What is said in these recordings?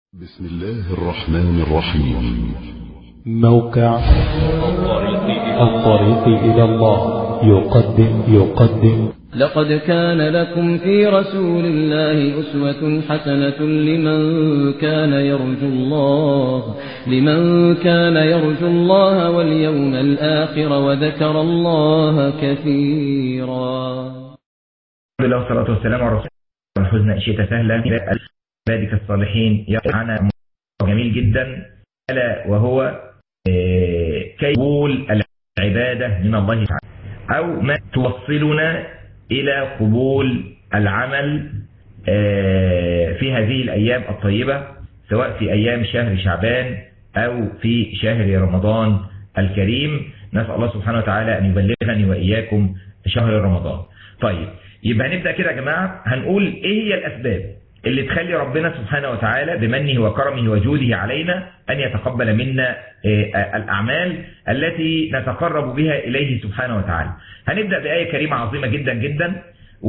بسم الله الرحمن الرحيم موقع الطريق إلى الله يقدم يقدم لقد كان لكم في رسول الله أسوة حسنة لمن كان يرجو الله لمن كان يرجو الله واليوم الآخر وذكر الله كثيرا الحمد لله والصلاة والسلام على رسول الله الحزن أشياء سهلة عبادك الصالحين يقعنا جميل جدا ألا وهو كي قبول العبادة من الله تعالى أو ما توصلنا إلى قبول العمل في هذه الأيام الطيبة سواء في أيام شهر شعبان أو في شهر رمضان الكريم نسأل الله سبحانه وتعالى أن يبلغني وإياكم شهر رمضان طيب يبقى هنبدأ كده يا جماعة هنقول إيه هي الأسباب اللي تخلي ربنا سبحانه وتعالى بمنه وكرمه وجوده علينا أن يتقبل منا الأعمال التي نتقرب بها إليه سبحانه وتعالى هنبدأ بآية كريمة عظيمة جدا جدا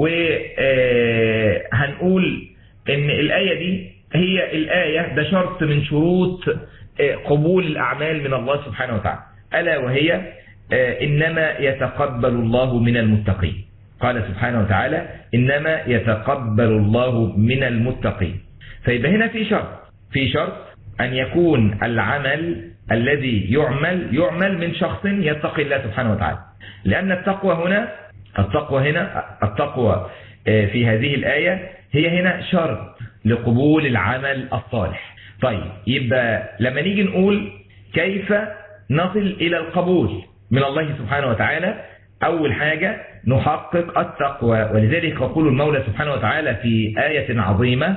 وهنقول إن الآية دي هي الآية ده شرط من شروط قبول الأعمال من الله سبحانه وتعالى ألا وهي إنما يتقبل الله من المتقين قال سبحانه وتعالى إنما يتقبل الله من المتقين فيبقى هنا في شرط في شرط أن يكون العمل الذي يعمل يعمل من شخص يتقي الله سبحانه وتعالى لأن التقوى هنا التقوى هنا التقوى في هذه الآية هي هنا شرط لقبول العمل الصالح طيب يبقى لما نيجي نقول كيف نصل إلى القبول من الله سبحانه وتعالى أول حاجة نحقق التقوى ولذلك يقول المولى سبحانه وتعالى في آية عظيمة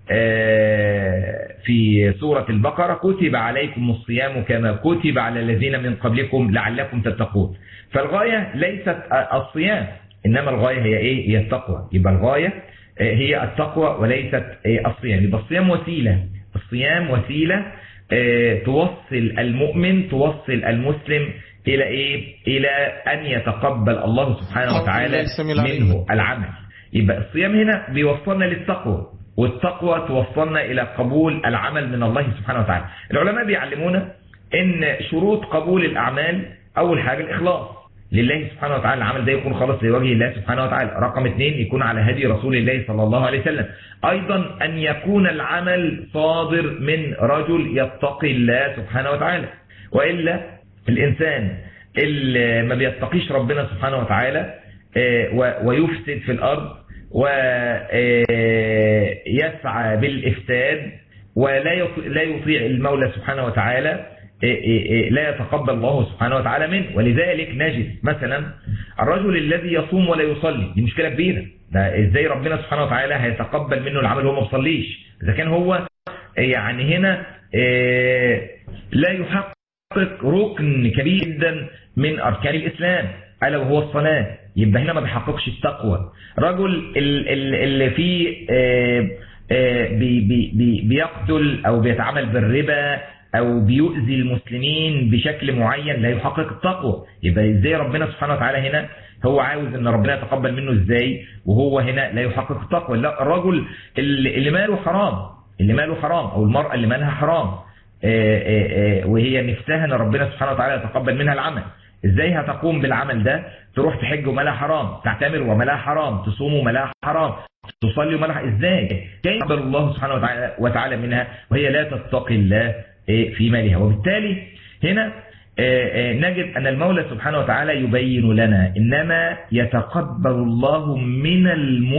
في سورة البقرة كتب عليكم الصيام كما كتب على الذين من قبلكم لعلكم تتقون فالغاية ليست الصيام إنما الغاية هي إيه هي التقوى يبقى الغاية هي التقوى وليست الصيام يبقى الصيام وسيلة الصيام وسيلة توصل المؤمن توصل المسلم إلى إيه؟ إلى أن يتقبل الله سبحانه وتعالى منه العمل يبقى الصيام هنا بيوصلنا للتقوى والتقوى توصلنا إلى قبول العمل من الله سبحانه وتعالى العلماء بيعلمونا إن شروط قبول الأعمال أول حاجة الإخلاص لله سبحانه وتعالى العمل ده يكون خالص لوجه الله سبحانه وتعالى رقم اثنين يكون على هدي رسول الله صلى الله عليه وسلم أيضا أن يكون العمل صادر من رجل يتقي الله سبحانه وتعالى وإلا الإنسان اللي ما بيتقيش ربنا سبحانه وتعالى ويفسد في الأرض ويسعى بالإفساد ولا لا يطيع المولى سبحانه وتعالى لا يتقبل الله سبحانه وتعالى منه ولذلك نجد مثلا الرجل الذي يصوم ولا يصلي دي مشكلة كبيرة ده ازاي ربنا سبحانه وتعالى هيتقبل منه العمل وهو ما بيصليش اذا كان هو يعني هنا لا يحقق يحقق ركن كبير جدا من أركان الإسلام ألا وهو الصلاة يبقى هنا ما بيحققش التقوى رجل اللي فيه بي بي بي بيقتل أو بيتعامل بالربا أو بيؤذي المسلمين بشكل معين لا يحقق التقوى يبقى إزاي ربنا سبحانه وتعالى هنا هو عاوز ان ربنا يتقبل منه ازاي وهو هنا لا يحقق التقوى لا الرجل اللي, اللي ماله حرام اللي ماله حرام او المرأة اللي مالها حرام وهي نفسها ان ربنا سبحانه وتعالى يتقبل منها العمل ازاي هتقوم بالعمل ده تروح تحج ومالها حرام تعتمر ومالها حرام تصوم ومالها حرام تصلي ومالها ازاي كيف يقبل الله سبحانه وتعالى, وتعالى منها وهي لا تتقي الله في مالها وبالتالي هنا نجد أن المولى سبحانه وتعالى يبين لنا إنما يتقبل الله من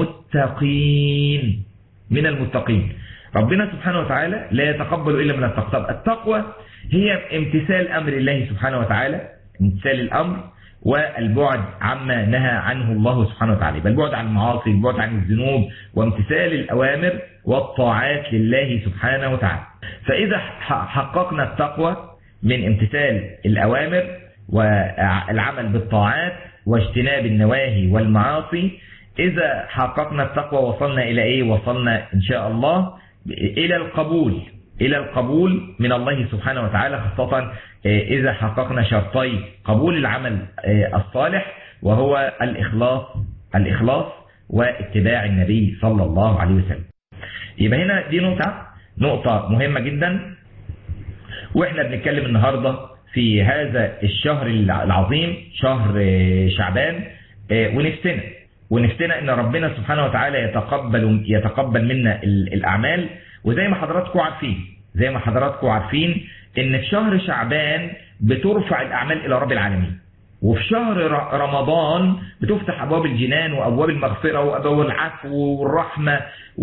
المتقين من المتقين ربنا سبحانه وتعالى لا يتقبل إلا من التقوى التقوى هي امتثال أمر الله سبحانه وتعالى امتثال الأمر والبعد عما نهى عنه الله سبحانه وتعالى بل البعد عن المعاصي البعد عن الذنوب وامتثال الأوامر والطاعات لله سبحانه وتعالى فإذا حققنا التقوى من امتثال الأوامر والعمل بالطاعات واجتناب النواهي والمعاصي إذا حققنا التقوى وصلنا إلى إيه وصلنا إن شاء الله إلى القبول إلى القبول من الله سبحانه وتعالى خاصة إذا حققنا شرطي قبول العمل الصالح وهو الإخلاص الإخلاص واتباع النبي صلى الله عليه وسلم يبقى هنا دي نقطة نقطة مهمة جدا واحنا بنتكلم النهاردة في هذا الشهر العظيم شهر شعبان ونفسنا ونفسنا ان ربنا سبحانه وتعالى يتقبل يتقبل منا الاعمال وزي ما حضراتكم عارفين زي ما حضراتكم عارفين ان في شهر شعبان بترفع الاعمال الى رب العالمين وفي شهر رمضان بتفتح ابواب الجنان وابواب المغفره وابواب العفو والرحمه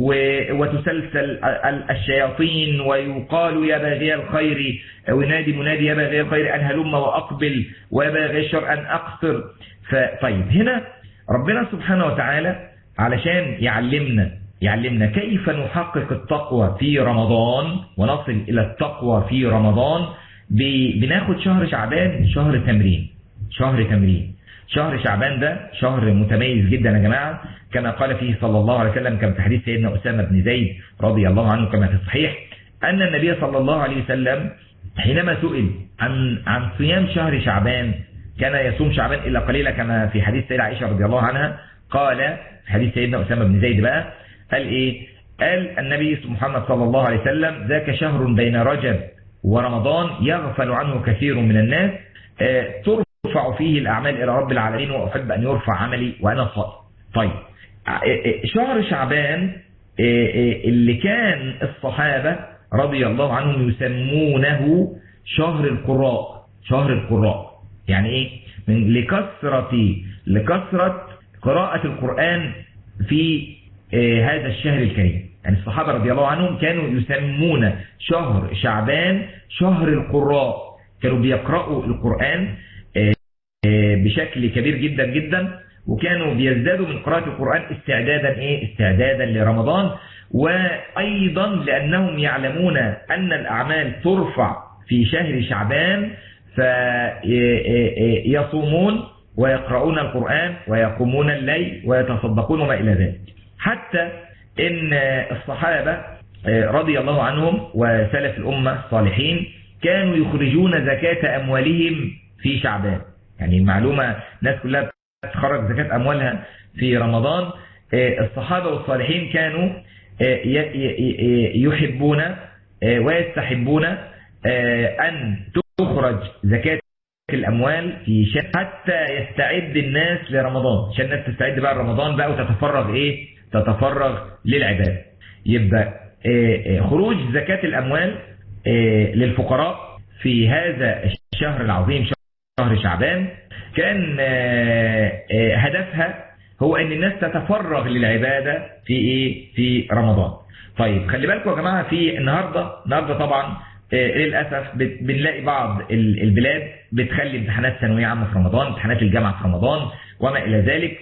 وتسلسل الشياطين ويقال يا باغي الخير وينادي منادي يا باغي الخير ان هلم واقبل ويا باغي الشر ان اقصر طيب هنا ربنا سبحانه وتعالى علشان يعلمنا يعلمنا كيف نحقق التقوى في رمضان ونصل إلى التقوى في رمضان بناخد شهر شعبان شهر تمرين شهر تمرين شهر شعبان ده شهر متميز جدا يا جماعة كما قال فيه صلى الله عليه وسلم كما في حديث سيدنا أسامة بن زيد رضي الله عنه كما في الصحيح أن النبي صلى الله عليه وسلم حينما سئل عن عن صيام شهر شعبان كان يصوم شعبان إلا قليلا كما في حديث سيدة عائشة رضي الله عنها قال في حديث سيدنا أسامة بن زيد بقى قال إيه قال النبي محمد صلى الله عليه وسلم ذاك شهر بين رجب ورمضان يغفل عنه كثير من الناس ترفع فيه الأعمال إلى رب العالمين وأحب أن يرفع عملي وأنا صائم طيب شهر شعبان اللي كان الصحابة رضي الله عنهم يسمونه شهر القراء شهر القراء يعني ايه من لكثرة لكثرة قراءة القرآن في هذا الشهر الكريم يعني الصحابة رضي الله عنهم كانوا يسمون شهر شعبان شهر القراء كانوا بيقرأوا القرآن بشكل كبير جدا جدا وكانوا بيزدادوا من قراءة القرآن استعدادا ايه استعدادا لرمضان وايضا لانهم يعلمون ان الاعمال ترفع في شهر شعبان فيصومون ويقرؤون القرآن ويقومون الليل ويتصدقون وما إلى ذلك حتى إن الصحابة رضي الله عنهم وسلف الأمة الصالحين كانوا يخرجون زكاة أموالهم في شعبان يعني المعلومة الناس كلها تخرج زكاة أموالها في رمضان الصحابة والصالحين كانوا يحبون ويستحبون أن تخرج زكاة الأموال في شهر حتى يستعد الناس لرمضان عشان الناس تستعد بقى لرمضان بقى وتتفرغ إيه تتفرغ للعبادة يبقى خروج زكاة الأموال للفقراء في هذا الشهر العظيم شهر شعبان كان هدفها هو ان الناس تتفرغ للعبادة في ايه في رمضان طيب خلي بالكم يا جماعة في النهاردة النهاردة طبعا للأسف بنلاقي بعض البلاد بتخلي امتحانات ثانوية عامة في رمضان امتحانات الجامعة في رمضان وما إلى ذلك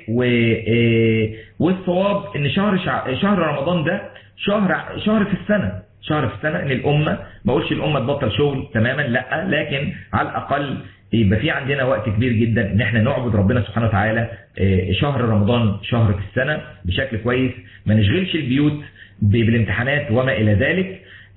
والصواب ان شهر شهر رمضان ده شهر شهر في السنة شهر في السنة ان الأمة ما اقولش الأمة تبطل شغل تماما لا لكن على الأقل يبقى في عندنا وقت كبير جدا ان احنا نعبد ربنا سبحانه وتعالى شهر رمضان شهر في السنة بشكل كويس ما نشغلش البيوت بالامتحانات وما إلى ذلك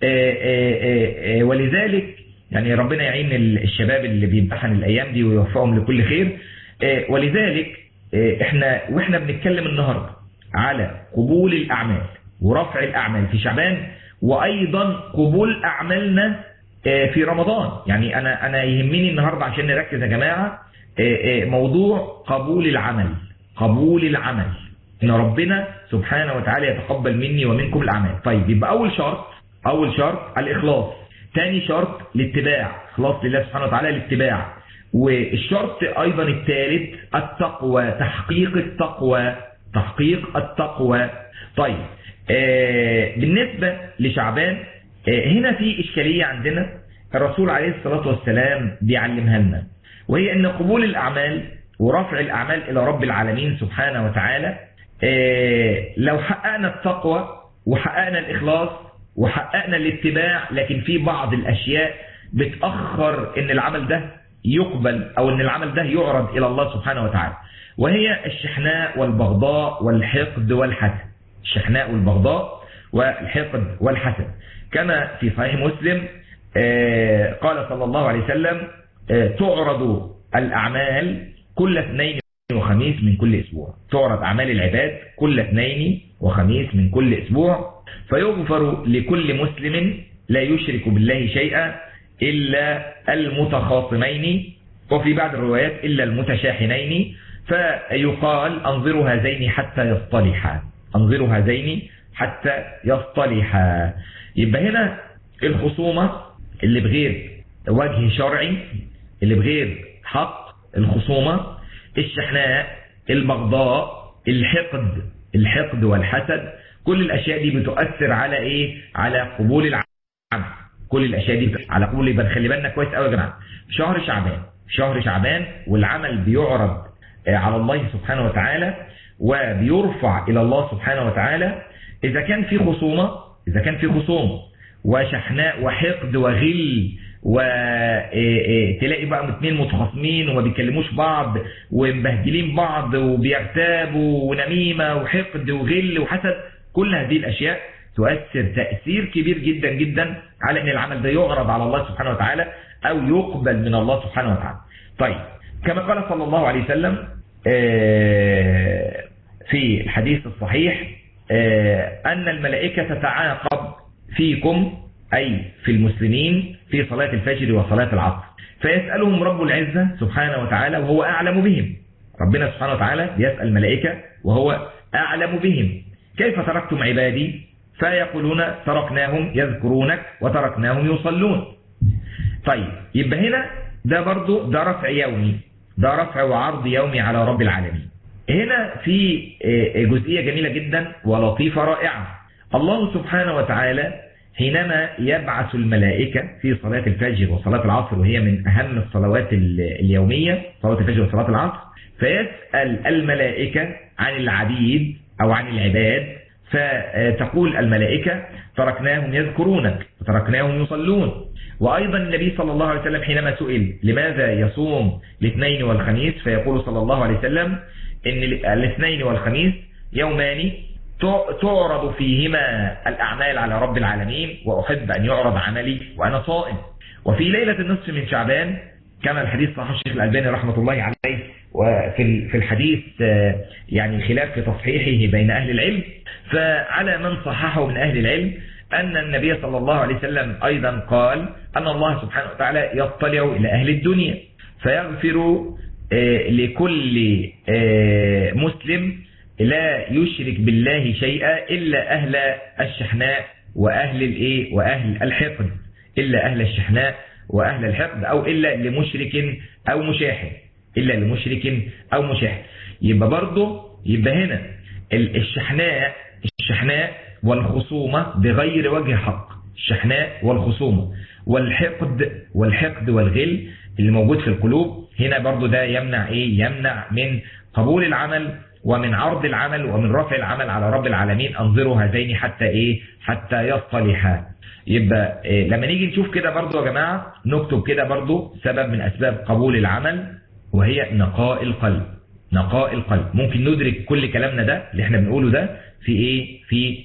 ولذلك يعني ربنا يعين الشباب اللي بيمتحن الأيام دي ويوفقهم لكل خير ولذلك احنا واحنا بنتكلم النهاردة على قبول الأعمال ورفع الأعمال في شعبان وأيضا قبول أعمالنا في رمضان يعني أنا أنا يهمني النهاردة عشان نركز يا جماعة موضوع قبول العمل قبول العمل إن ربنا سبحانه وتعالى يتقبل مني ومنكم الأعمال طيب يبقى أول شرط أول شرط الإخلاص ثاني شرط الاتباع إخلاص لله سبحانه وتعالى الاتباع والشرط أيضا الثالث التقوى تحقيق التقوى تحقيق التقوى طيب آه بالنسبة لشعبان آه هنا في إشكالية عندنا الرسول عليه الصلاة والسلام بيعلمها لنا وهي أن قبول الأعمال ورفع الأعمال إلى رب العالمين سبحانه وتعالى آه لو حققنا التقوى وحققنا الإخلاص وحققنا الاتباع لكن في بعض الأشياء بتأخر ان العمل ده يقبل او ان العمل ده يعرض الى الله سبحانه وتعالى وهي الشحناء والبغضاء والحقد والحسد الشحناء والبغضاء والحقد والحسد كما في صحيح مسلم قال صلى الله عليه وسلم تعرض الأعمال كل اثنين وخميس من كل أسبوع تعرض أعمال العباد كل اثنين وخميس من كل أسبوع فيغفر لكل مسلم لا يشرك بالله شيئا إلا المتخاصمين وفي بعض الروايات إلا المتشاحنين فيقال أنظروا هذين حتى يصطلحا أنظروا هذين حتى يصطلحا يبقى هنا الخصومة اللي بغير وجه شرعي اللي بغير حق الخصومة الشحناء البغضاء الحقد الحقد والحسد كل الأشياء دي بتؤثر على إيه على قبول العمل كل الأشياء دي على قبول يبقى خلي بالنا كويس قوي يا جماعة شهر شعبان شهر شعبان والعمل بيعرض على الله سبحانه وتعالى وبيرفع إلى الله سبحانه وتعالى إذا كان في خصومة إذا كان في خصومة وشحناء وحقد وغل وتلاقي بقى اثنين متخاصمين وما بيكلموش بعض ومبهدلين بعض وبيغتابوا ونميمة وحقد وغل وحسد كل هذه الأشياء تؤثر تأثير كبير جدا جدا على أن العمل ده يعرض على الله سبحانه وتعالى أو يقبل من الله سبحانه وتعالى طيب كما قال صلى الله عليه وسلم في الحديث الصحيح أن الملائكة تتعاقب فيكم أي في المسلمين في صلاة الفجر وصلاة العصر فيسألهم رب العزة سبحانه وتعالى وهو أعلم بهم ربنا سبحانه وتعالى يسأل الملائكة وهو أعلم بهم كيف تركتم عبادي فيقولون تركناهم يذكرونك وتركناهم يصلون طيب يبقى هنا ده برضو ده رفع يومي ده رفع وعرض يومي على رب العالمين هنا في جزئية جميلة جدا ولطيفة رائعة الله سبحانه وتعالى حينما يبعث الملائكة في صلاة الفجر وصلاة العصر وهي من أهم الصلوات اليومية صلاة الفجر وصلاة العصر فيسأل الملائكة عن العبيد أو عن العباد فتقول الملائكة تركناهم يذكرونك وتركناهم يصلون وأيضا النبي صلى الله عليه وسلم حينما سئل لماذا يصوم الاثنين والخميس فيقول صلى الله عليه وسلم ان الاثنين والخميس يومان تعرض فيهما الأعمال على رب العالمين وأحب أن يعرض عملي وأنا صائم وفي ليلة النصف من شعبان كما الحديث صحيح الشيخ الألباني رحمة الله عليه وفي في الحديث يعني خلاف في تصحيحه بين أهل العلم فعلى من صححه من أهل العلم أن النبي صلى الله عليه وسلم أيضا قال أن الله سبحانه وتعالى يطلع إلى أهل الدنيا فيغفر لكل مسلم لا يشرك بالله شيئا إلا أهل الشحناء وأهل الإيه وأهل الحقد إلا أهل الشحناء وأهل الحقد أو إلا لمشرك أو مشاحن إلا لمشرك أو مشاحن يبقى برضه يبقى هنا الشحناء الشحناء والخصومة بغير وجه حق الشحناء والخصومة والحقد والحقد والغل اللي موجود في القلوب هنا برضو ده يمنع ايه يمنع من قبول العمل ومن عرض العمل ومن رفع العمل على رب العالمين انظروا هذين حتى ايه حتى يصطلحا يبقى إيه لما نيجي نشوف كده برضو يا جماعة نكتب كده برضو سبب من اسباب قبول العمل وهي نقاء القلب نقاء القلب ممكن ندرك كل كلامنا ده اللي احنا بنقوله ده في ايه في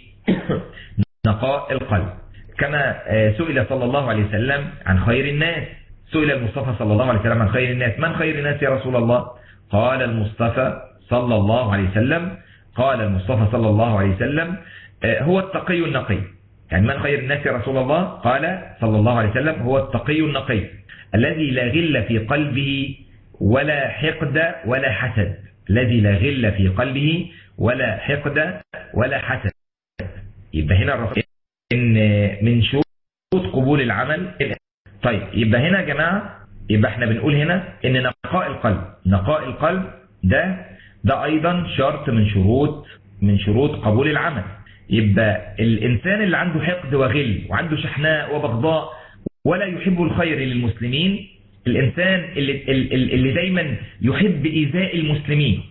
نقاء القلب كما سئل صلى الله عليه وسلم عن خير الناس سئل المصطفى صلى الله عليه وسلم عن خير الناس من خير الناس يا رسول الله قال المصطفى صلى الله عليه وسلم قال المصطفى صلى الله عليه وسلم هو التقي النقي يعني من خير الناس يا رسول الله قال صلى الله عليه وسلم هو التقي النقي الذي لا غل في قلبه ولا حقد ولا حسد الذي لا غل في قلبه ولا حقد ولا حسد يبقى هنا الرسول ان من شروط قبول العمل طيب يبقى هنا يا جماعة يبقى احنا بنقول هنا ان نقاء القلب نقاء القلب ده ده ايضا شرط من شروط من شروط قبول العمل يبقى الانسان اللي عنده حقد وغل وعنده شحناء وبغضاء ولا يحب الخير للمسلمين الانسان اللي, اللي دايما يحب ايذاء المسلمين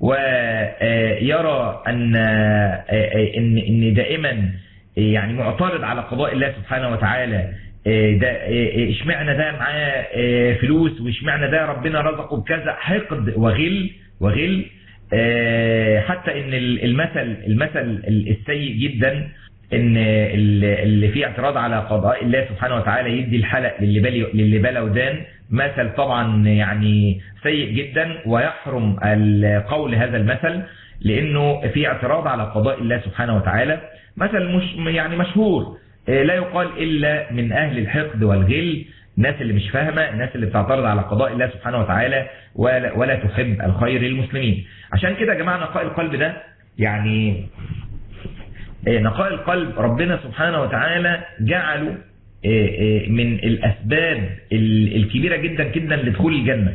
ويرى ان ان ان دائما يعني معترض على قضاء الله سبحانه وتعالى ده اشمعنى ده معاه فلوس واشمعنى ده ربنا رزقه بكذا حقد وغل وغل حتى ان المثل المثل السيء جدا ان اللي فيه اعتراض على قضاء الله سبحانه وتعالى يدي الحلق للي بالي للي بلا ودان مثل طبعا يعني سيء جدا ويحرم قول هذا المثل لانه في اعتراض على قضاء الله سبحانه وتعالى مثل مش يعني مشهور لا يقال إلا من أهل الحقد والغل الناس اللي مش فاهمة الناس اللي بتعترض على قضاء الله سبحانه وتعالى ولا, ولا تحب الخير للمسلمين عشان كده يا جماعة نقاء القلب ده يعني نقاء القلب ربنا سبحانه وتعالى جعله من الأسباب الكبيرة جدا جدا لدخول الجنة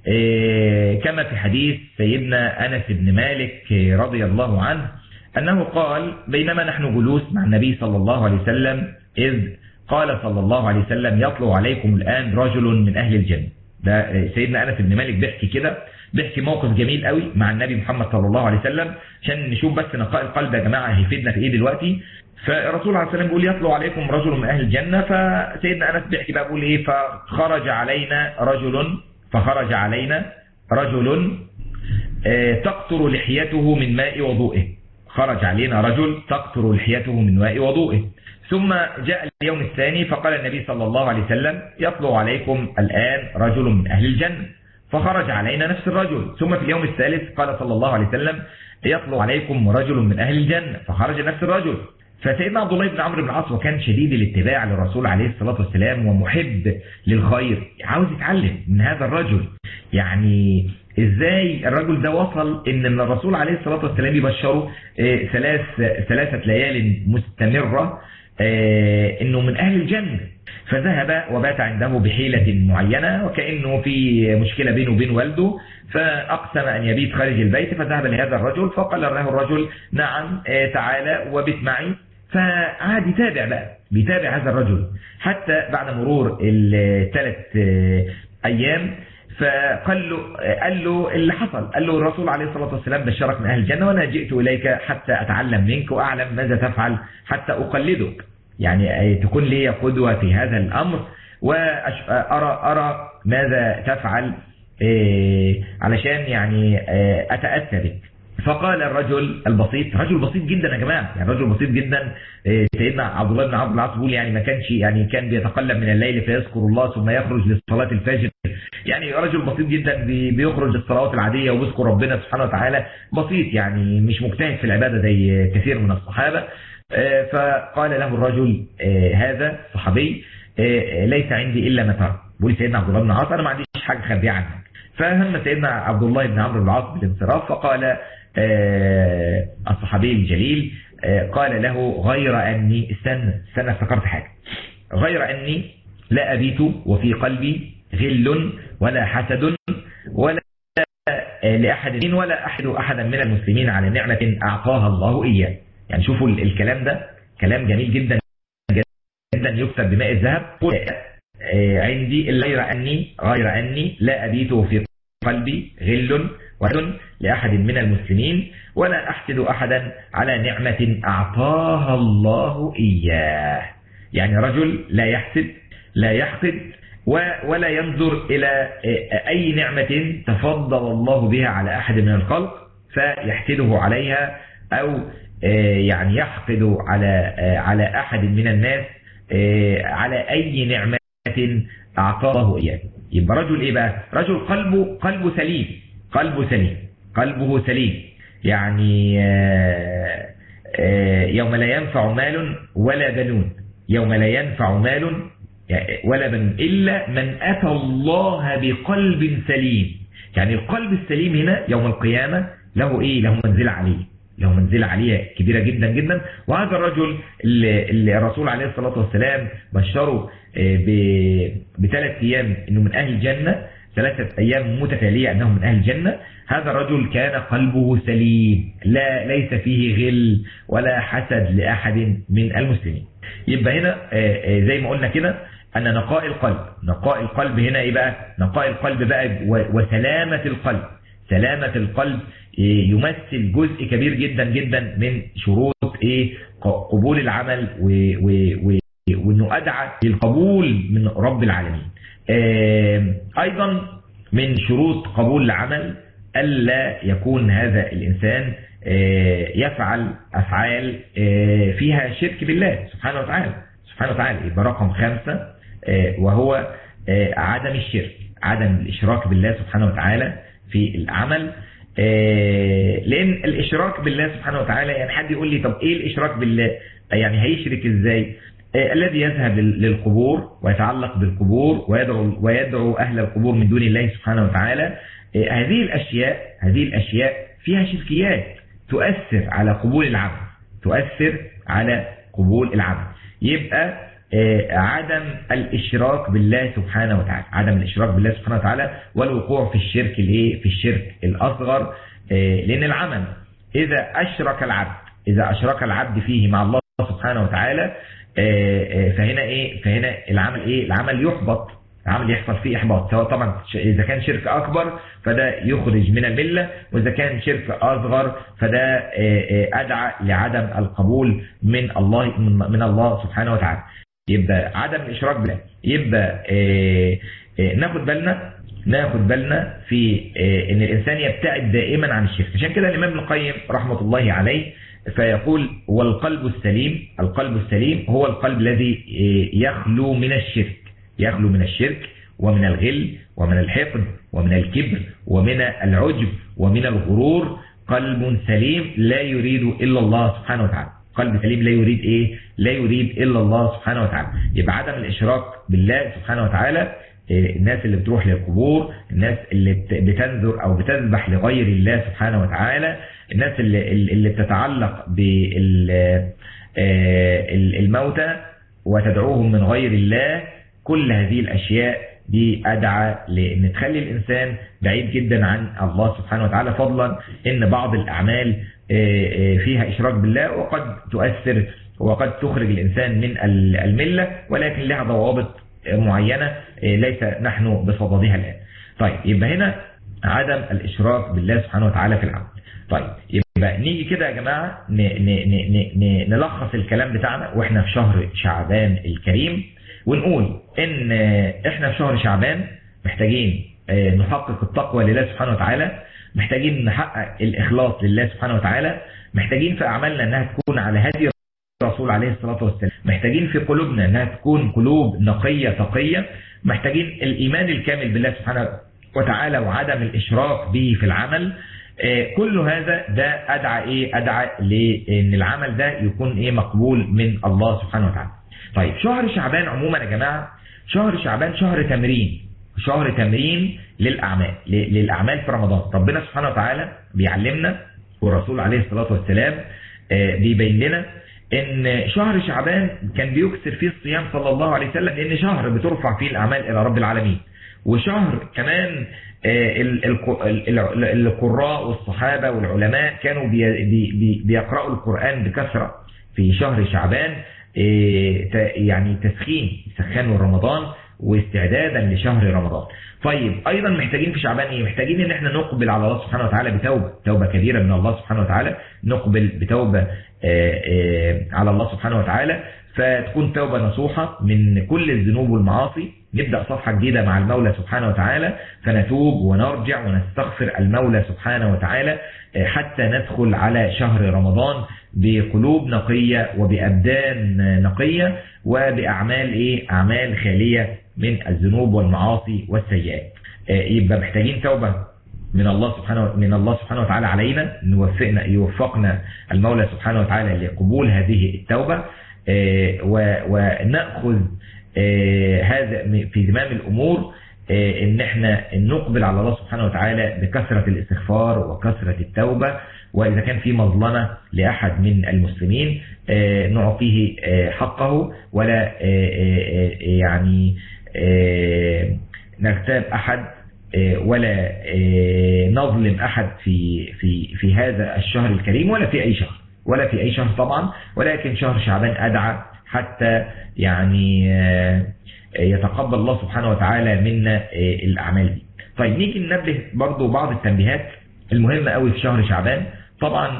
كما في حديث سيدنا أنس بن مالك رضي الله عنه أنه قال بينما نحن جلوس مع النبي صلى الله عليه وسلم إذ قال صلى الله عليه وسلم يطلع عليكم الآن رجل من أهل الجنة ده سيدنا أنس بن مالك بيحكي كده بيحكي موقف جميل قوي مع النبي محمد صلى الله عليه وسلم عشان نشوف بس نقاء القلب يا جماعة هيفيدنا في ايه دلوقتي فالرسول عليه السلام بيقول يطلع عليكم رجل من أهل الجنة فسيدنا أنس بيحكي بقى بيقول ايه فخرج علينا رجل فخرج علينا رجل تقطر لحيته من ماء وضوئه خرج علينا رجل تقطر لحيته من ماء وضوئه ثم جاء اليوم الثاني فقال النبي صلى الله عليه وسلم يطلع عليكم الآن رجل من أهل الجنة فخرج علينا نفس الرجل ثم في اليوم الثالث قال صلى الله عليه وسلم يطلع عليكم رجل من أهل الجنة فخرج نفس الرجل فسيدنا عبد الله بن عمرو بن العاص وكان شديد الاتباع للرسول عليه الصلاة والسلام ومحب للخير عاوز يتعلم من هذا الرجل يعني ازاي الرجل ده وصل ان الرسول عليه الصلاة والسلام يبشره ثلاث ثلاثة ليال مستمرة انه من اهل الجنة فذهب وبات عنده بحيلة معينة وكأنه في مشكلة بينه وبين والده فأقسم أن يبيت خارج البيت فذهب لهذا الرجل فقال له الرجل نعم تعالى وبت معي فعاد يتابع بقى بيتابع هذا الرجل حتى بعد مرور الثلاث أيام فقال له قال له اللي حصل قال له الرسول عليه الصلاة والسلام بشرك من أهل الجنة وأنا جئت إليك حتى أتعلم منك وأعلم ماذا تفعل حتى أقلدك يعني تكون لي قدوة في هذا الأمر وأرى أرى ماذا تفعل علشان يعني أتأتى بك فقال الرجل البسيط رجل بسيط جدا يا جماعة يعني رجل بسيط جدا سيدنا عبد الله بن عبد العاص بيقول يعني ما كانش يعني كان بيتقلب من الليل فيذكر الله ثم يخرج لصلاة الفجر يعني رجل بسيط جدا بيخرج الصلوات العادية وبيذكر ربنا سبحانه وتعالى بسيط يعني مش مجتهد في العبادة زي كثير من الصحابة فقال له الرجل هذا صحابي ليس عندي إلا ما ترى بيقول سيدنا عبد الله بن عاص أنا ما عنديش حاجة خبيئة عنك فهم سيدنا عبد الله بن عمرو بن العاص بالانصراف فقال الصحابي الجليل قال له غير أني استنى استنى افتكرت حاجة غير أني لا أبيت وفي قلبي غل ولا حسد ولا لأحد ولا أحد أحدا من المسلمين على نعمة أعطاها الله إياه يعني شوفوا الكلام ده كلام جميل جدا جدا يكتب بماء الذهب عندي غير أني غير أني لا أبيت في قلبي غل وحد لأحد من المسلمين ولا أحسد أحدا على نعمة أعطاها الله إياه يعني رجل لا يحسد لا يحقد ولا ينظر إلى أي نعمة تفضل الله بها على أحد من الخلق فيحسده عليها أو يعني يحقد على على أحد من الناس على أي نعمة أعطاه إياه يبقى رجل إيه بقى رجل قلبه قلبه سليم قلبه سليم قلبه سليم يعني يوم لا ينفع مال ولا بنون يوم لا ينفع مال ولا بنون إلا من أتى الله بقلب سليم يعني القلب السليم هنا يوم القيامة له إيه له منزل عليه له منزلة عليه كبيرة جدا جدا وهذا الرجل اللي الرسول عليه الصلاة والسلام بشره بثلاث أيام أنه من أهل الجنة ثلاثة أيام متتالية أنه من أهل الجنة هذا الرجل كان قلبه سليم لا ليس فيه غل ولا حسد لأحد من المسلمين يبقى هنا زي ما قلنا كده أن نقاء القلب نقاء القلب هنا إيه بقى نقاء القلب بقى وسلامة القلب سلامة القلب يمثل جزء كبير جدا جدا من شروط ايه قبول العمل وانه ادعى للقبول من رب العالمين ايضا من شروط قبول العمل الا يكون هذا الانسان يفعل افعال فيها شرك بالله سبحانه وتعالى سبحانه وتعالى يبقى رقم خمسة وهو عدم الشرك عدم الاشراك بالله سبحانه وتعالى في العمل لأن الإشراك بالله سبحانه وتعالى يعني حد يقول لي طب إيه الإشراك بالله يعني هيشرك إزاي الذي يذهب للقبور ويتعلق بالقبور ويدعو, ويدعو أهل القبور من دون الله سبحانه وتعالى هذه الأشياء هذه الأشياء فيها شركيات تؤثر على قبول العبد تؤثر على قبول العبد يبقى عدم الاشراك بالله سبحانه وتعالى عدم الاشراك بالله سبحانه وتعالى والوقوع في الشرك الايه في الشرك الاصغر لان العمل اذا اشرك العبد اذا اشرك العبد فيه مع الله سبحانه وتعالى فهنا ايه فهنا العمل ايه العمل يحبط العمل يحصل فيه احباط سواء طبعا اذا كان شرك اكبر فده يخرج من المله واذا كان شرك اصغر فده ادعى لعدم القبول من الله من الله سبحانه وتعالى يبقى عدم الاشراك بالله يبقى ناخد بالنا ناخد بالنا في ان الانسان يبتعد دائما عن الشرك عشان كده الامام ابن القيم رحمه الله عليه فيقول والقلب السليم القلب السليم هو القلب الذي يخلو من الشرك يخلو من الشرك ومن الغل ومن الحقد ومن الكبر ومن العجب ومن الغرور قلب سليم لا يريد إلا الله سبحانه وتعالى قلب سليم لا يريد إيه لا يريد إلا الله سبحانه وتعالى يبقى عدم الإشراك بالله سبحانه وتعالى الناس اللي بتروح للقبور الناس اللي بتنذر أو بتذبح لغير الله سبحانه وتعالى الناس اللي, اللي بتتعلق بالموتى وتدعوهم من غير الله كل هذه الأشياء دي أدعى لأن تخلي الإنسان بعيد جدا عن الله سبحانه وتعالى فضلا إن بعض الأعمال فيها إشراك بالله وقد تؤثر وقد تخرج الإنسان من الملة ولكن لها ضوابط معينة ليس نحن بصددها الآن طيب يبقى هنا عدم الإشراك بالله سبحانه وتعالى في العمل طيب يبقى نيجي كده يا جماعة نلخص الكلام بتاعنا وإحنا في شهر شعبان الكريم ونقول ان احنا في شهر شعبان محتاجين نحقق التقوى لله سبحانه وتعالى محتاجين نحقق الاخلاص لله سبحانه وتعالى محتاجين في اعمالنا انها تكون على هدي الرسول عليه الصلاة والسلام محتاجين في قلوبنا انها تكون قلوب نقية تقية محتاجين الايمان الكامل بالله سبحانه وتعالى وعدم الاشراك به في العمل كل هذا ده ادعى ايه ادعى لان العمل ده يكون ايه مقبول من الله سبحانه وتعالى طيب شهر شعبان عموما يا جماعة شهر شعبان شهر تمرين شهر تمرين للأعمال للأعمال في رمضان ربنا سبحانه وتعالى بيعلمنا والرسول عليه الصلاة والسلام بيبين لنا ان شهر شعبان كان بيكسر فيه الصيام صلى الله عليه وسلم لان شهر بترفع فيه الأعمال إلى رب العالمين وشهر كمان القراء والصحابة والعلماء كانوا بيقرأوا القرآن بكثرة في شهر شعبان يعني تسخين سخان رمضان واستعدادا لشهر رمضان طيب ايضا محتاجين في شعبان ايه محتاجين ان احنا نقبل على الله سبحانه وتعالى بتوبة توبة كبيرة من الله سبحانه وتعالى نقبل بتوبة على الله سبحانه وتعالى فتكون توبة نصوحة من كل الذنوب والمعاصي نبدأ صفحة جديدة مع المولى سبحانه وتعالى فنتوب ونرجع ونستغفر المولى سبحانه وتعالى حتى ندخل على شهر رمضان بقلوب نقية وبأبدان نقية وبأعمال إيه؟ أعمال خالية من الذنوب والمعاصي والسيئات يبقى محتاجين توبة من الله سبحانه من الله سبحانه وتعالى علينا نوفقنا يوفقنا المولى سبحانه وتعالى لقبول هذه التوبة ونأخذ هذا في زمام الأمور ان احنا نقبل على الله سبحانه وتعالى بكثرة الاستغفار وكثرة التوبة واذا كان في مظلمة لاحد من المسلمين نعطيه حقه ولا يعني نغتاب احد ولا نظلم احد في في في هذا الشهر الكريم ولا في اي شهر ولا في اي شهر طبعا ولكن شهر شعبان ادعى حتى يعني يتقبل الله سبحانه وتعالى منا الأعمال دي طيب نيجي ننبه برضو بعض التنبيهات المهمة قوي في شهر شعبان طبعا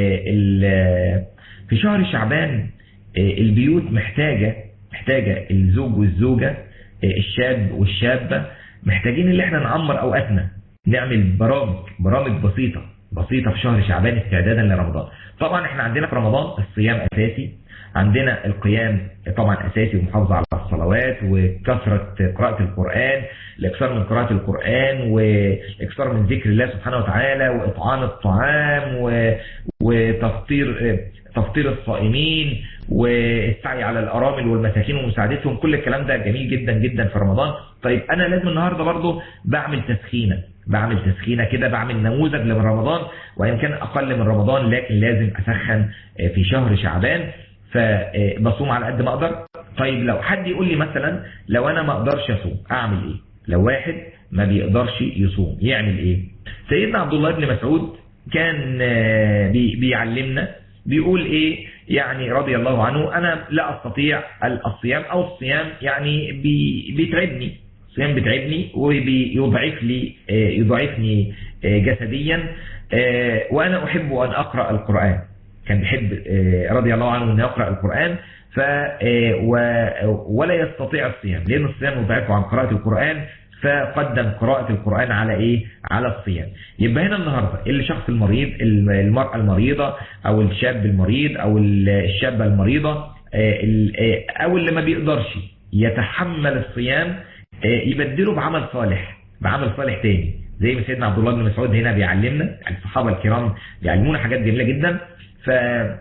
في شهر شعبان البيوت محتاجة محتاجة الزوج والزوجة الشاب والشابة محتاجين اللي احنا نعمر اوقاتنا نعمل برامج برامج بسيطة بسيطة في شهر شعبان استعدادا لرمضان طبعا احنا عندنا في رمضان الصيام اساسي عندنا القيام طبعا أساسي ومحافظة على الصلوات وكثرة قراءة القرآن الإكثار من قراءة القرآن والإكثار من ذكر الله سبحانه وتعالى وإطعام الطعام وتفطير تفطير الصائمين والسعي على الأرامل والمساكين ومساعدتهم كل الكلام ده جميل جدا جدا في رمضان طيب أنا لازم النهاردة برضو بعمل تسخينة بعمل تسخينة كده بعمل نموذج لرمضان وإن كان أقل من رمضان لكن لازم أسخن في شهر شعبان فبصوم على قد ما أقدر طيب لو حد يقول لي مثلا لو أنا ما أقدرش أصوم أعمل إيه لو واحد ما بيقدرش يصوم يعمل إيه سيدنا عبد الله بن مسعود كان بيعلمنا بيقول ايه يعني رضي الله عنه انا لا استطيع الصيام او الصيام يعني بي بيتعبني الصيام بيتعبني وبيضعف لي يضعفني جسديا وانا احب ان اقرا القران كان بيحب رضي الله عنه ان يقرا القران ف ولا يستطيع الصيام لان الصيام يضعفه عن قراءه القران فقدم قراءة القرآن على ايه على الصيام يبقى هنا النهاردة الشخص المريض المرأة المريضة او الشاب المريض او الشابة المريضة او اللي ما بيقدرش يتحمل الصيام يبدله بعمل صالح بعمل صالح تاني زي ما سيدنا عبد الله بن مسعود هنا بيعلمنا الصحابة الكرام بيعلمونا حاجات جميلة جدا ف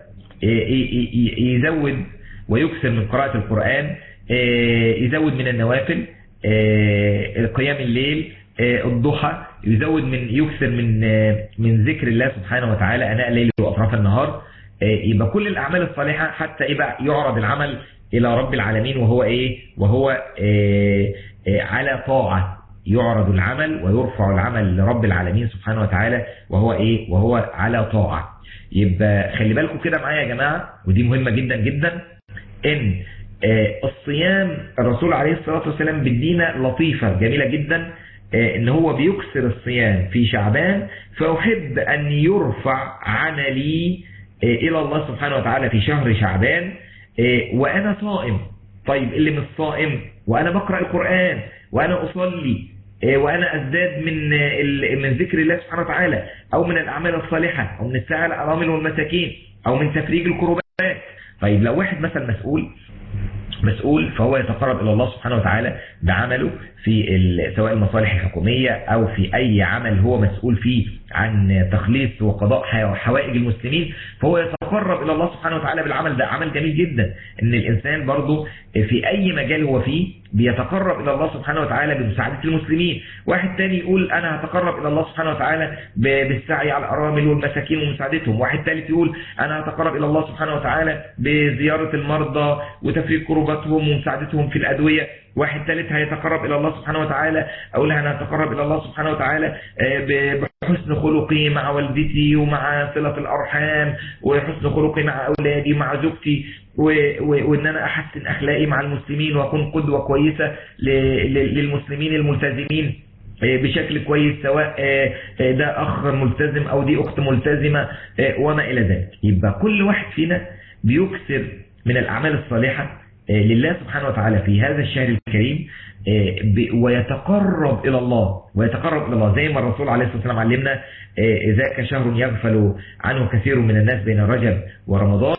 يزود ويكثر من قراءة القرآن يزود من النوافل قيام الليل الضحى يزود من يكثر من من ذكر الله سبحانه وتعالى اناء الليل واطراف النهار يبقى كل الاعمال الصالحه حتى يبقى يعرض العمل الى رب العالمين وهو ايه وهو على طاعه يعرض العمل ويرفع العمل لرب العالمين سبحانه وتعالى وهو ايه وهو على طاعه يبقى خلي بالكم كده معايا يا جماعه ودي مهمه جدا جدا ان الصيام الرسول عليه الصلاة والسلام بالدينة لطيفة جميلة جدا ان هو بيكسر الصيام في شعبان فأحب أن يرفع عملي إلى الله سبحانه وتعالى في شهر شعبان وأنا صائم طيب اللي مش صائم وأنا بقرأ القرآن وأنا أصلي وأنا أزداد من من ذكر الله سبحانه وتعالى أو من الأعمال الصالحة أو من الساعة الأرامل والمساكين أو من تفريج الكروبات طيب لو واحد مثلا مسؤول مسؤول فهو يتقرب إلى الله سبحانه وتعالى بعمله في سواء المصالح الحكومية أو في أي عمل هو مسؤول فيه عن تخليص وقضاء حوائج المسلمين فهو يتقرب إلى الله سبحانه وتعالى بالعمل ده عمل جميل جدا إن الإنسان برضه في أي مجال هو فيه بيتقرب إلى الله سبحانه وتعالى بمساعدة المسلمين واحد تاني يقول أنا هتقرب إلى الله سبحانه وتعالى بالسعي على الأرامل والمساكين ومساعدتهم واحد ثالث يقول أنا هتقرب إلى الله سبحانه وتعالى بزيارة المرضى وتفريق كرباتهم ومساعدتهم في الأدوية واحد ثالث هيتقرب إلى الله سبحانه وتعالى أقول أنا هتقرب إلى الله سبحانه وتعالى بحسن خلقي مع والدتي ومع صلة الأرحام وحسن خلقي مع أولادي ومع زوجتي وان انا احسن اخلاقي مع المسلمين واكون قدوة كويسة للمسلمين الملتزمين بشكل كويس سواء ده اخ ملتزم او دي اخت ملتزمة وما الى ذلك يبقى كل واحد فينا بيكسر من الاعمال الصالحة لله سبحانه وتعالى في هذا الشهر الكريم ويتقرب إلى الله ويتقرب إلى الله زي ما الرسول عليه الصلاة والسلام علمنا ذاك شهر يغفل عنه كثير من الناس بين رجب ورمضان